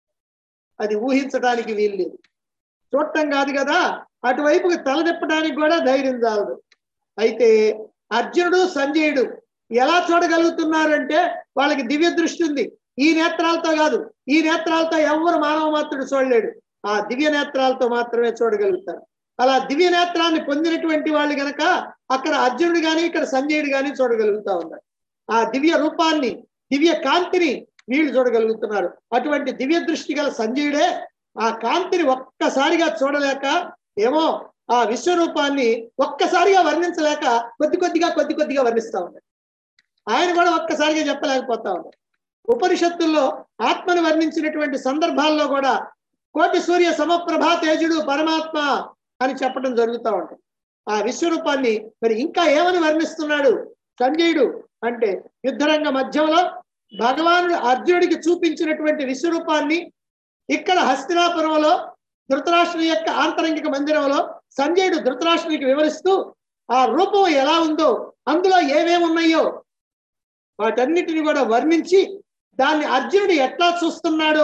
అది ఊహించడానికి వీల్లేదు చూడటం కాదు కదా అటువైపుకి తలదిప్పడానికి కూడా ధైర్యం చాలదు అయితే అర్జునుడు సంజయుడు ఎలా చూడగలుగుతున్నారంటే వాళ్ళకి దివ్య దృష్టి ఉంది ఈ నేత్రాలతో కాదు ఈ నేత్రాలతో ఎవరు మానవ మాత్రుడు చూడలేడు ఆ దివ్య నేత్రాలతో మాత్రమే చూడగలుగుతారు అలా దివ్య నేత్రాన్ని పొందినటువంటి వాళ్ళు గనక అక్కడ అర్జునుడు గాని ఇక్కడ సంజయుడు గాని చూడగలుగుతా ఉన్నారు ఆ దివ్య రూపాన్ని దివ్య కాంతిని వీళ్ళు చూడగలుగుతున్నారు అటువంటి దివ్య దృష్టి గల సంజయుడే ఆ కాంతిని ఒక్కసారిగా చూడలేక ఏమో ఆ విశ్వరూపాన్ని ఒక్కసారిగా వర్ణించలేక కొద్ది కొద్దిగా కొద్ది కొద్దిగా వర్ణిస్తా ఉన్నాడు ఆయన కూడా ఒక్కసారిగా చెప్పలేకపోతా ఉన్నాడు ఉపనిషత్తుల్లో ఆత్మను వర్ణించినటువంటి సందర్భాల్లో కూడా కోటి సూర్య సమప్రభా తేజుడు పరమాత్మ అని చెప్పడం జరుగుతూ ఉంటుంది ఆ విశ్వరూపాన్ని మరి ఇంకా ఏమని వర్ణిస్తున్నాడు సంజయుడు అంటే యుద్ధరంగ మధ్యంలో భగవానుడు అర్జునుడికి చూపించినటువంటి విశ్వరూపాన్ని ఇక్కడ హస్తినాపురంలో ధృతరాష్ట్రుని యొక్క ఆంతరంగిక మందిరంలో సంజయుడు ధృతరాష్ట్రునికి వివరిస్తూ ఆ రూపం ఎలా ఉందో అందులో ఏమేమి ఉన్నాయో వాటన్నిటిని కూడా వర్ణించి దాన్ని అర్జునుడు ఎట్లా చూస్తున్నాడో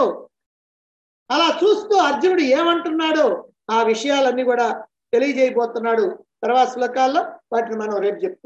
అలా చూస్తూ అర్జునుడు ఏమంటున్నాడో ఆ విషయాలన్నీ కూడా తెలియజేయబోతున్నాడు తర్వాత శ్లోకాల్లో వాటిని మనం రేపు చెప్తాం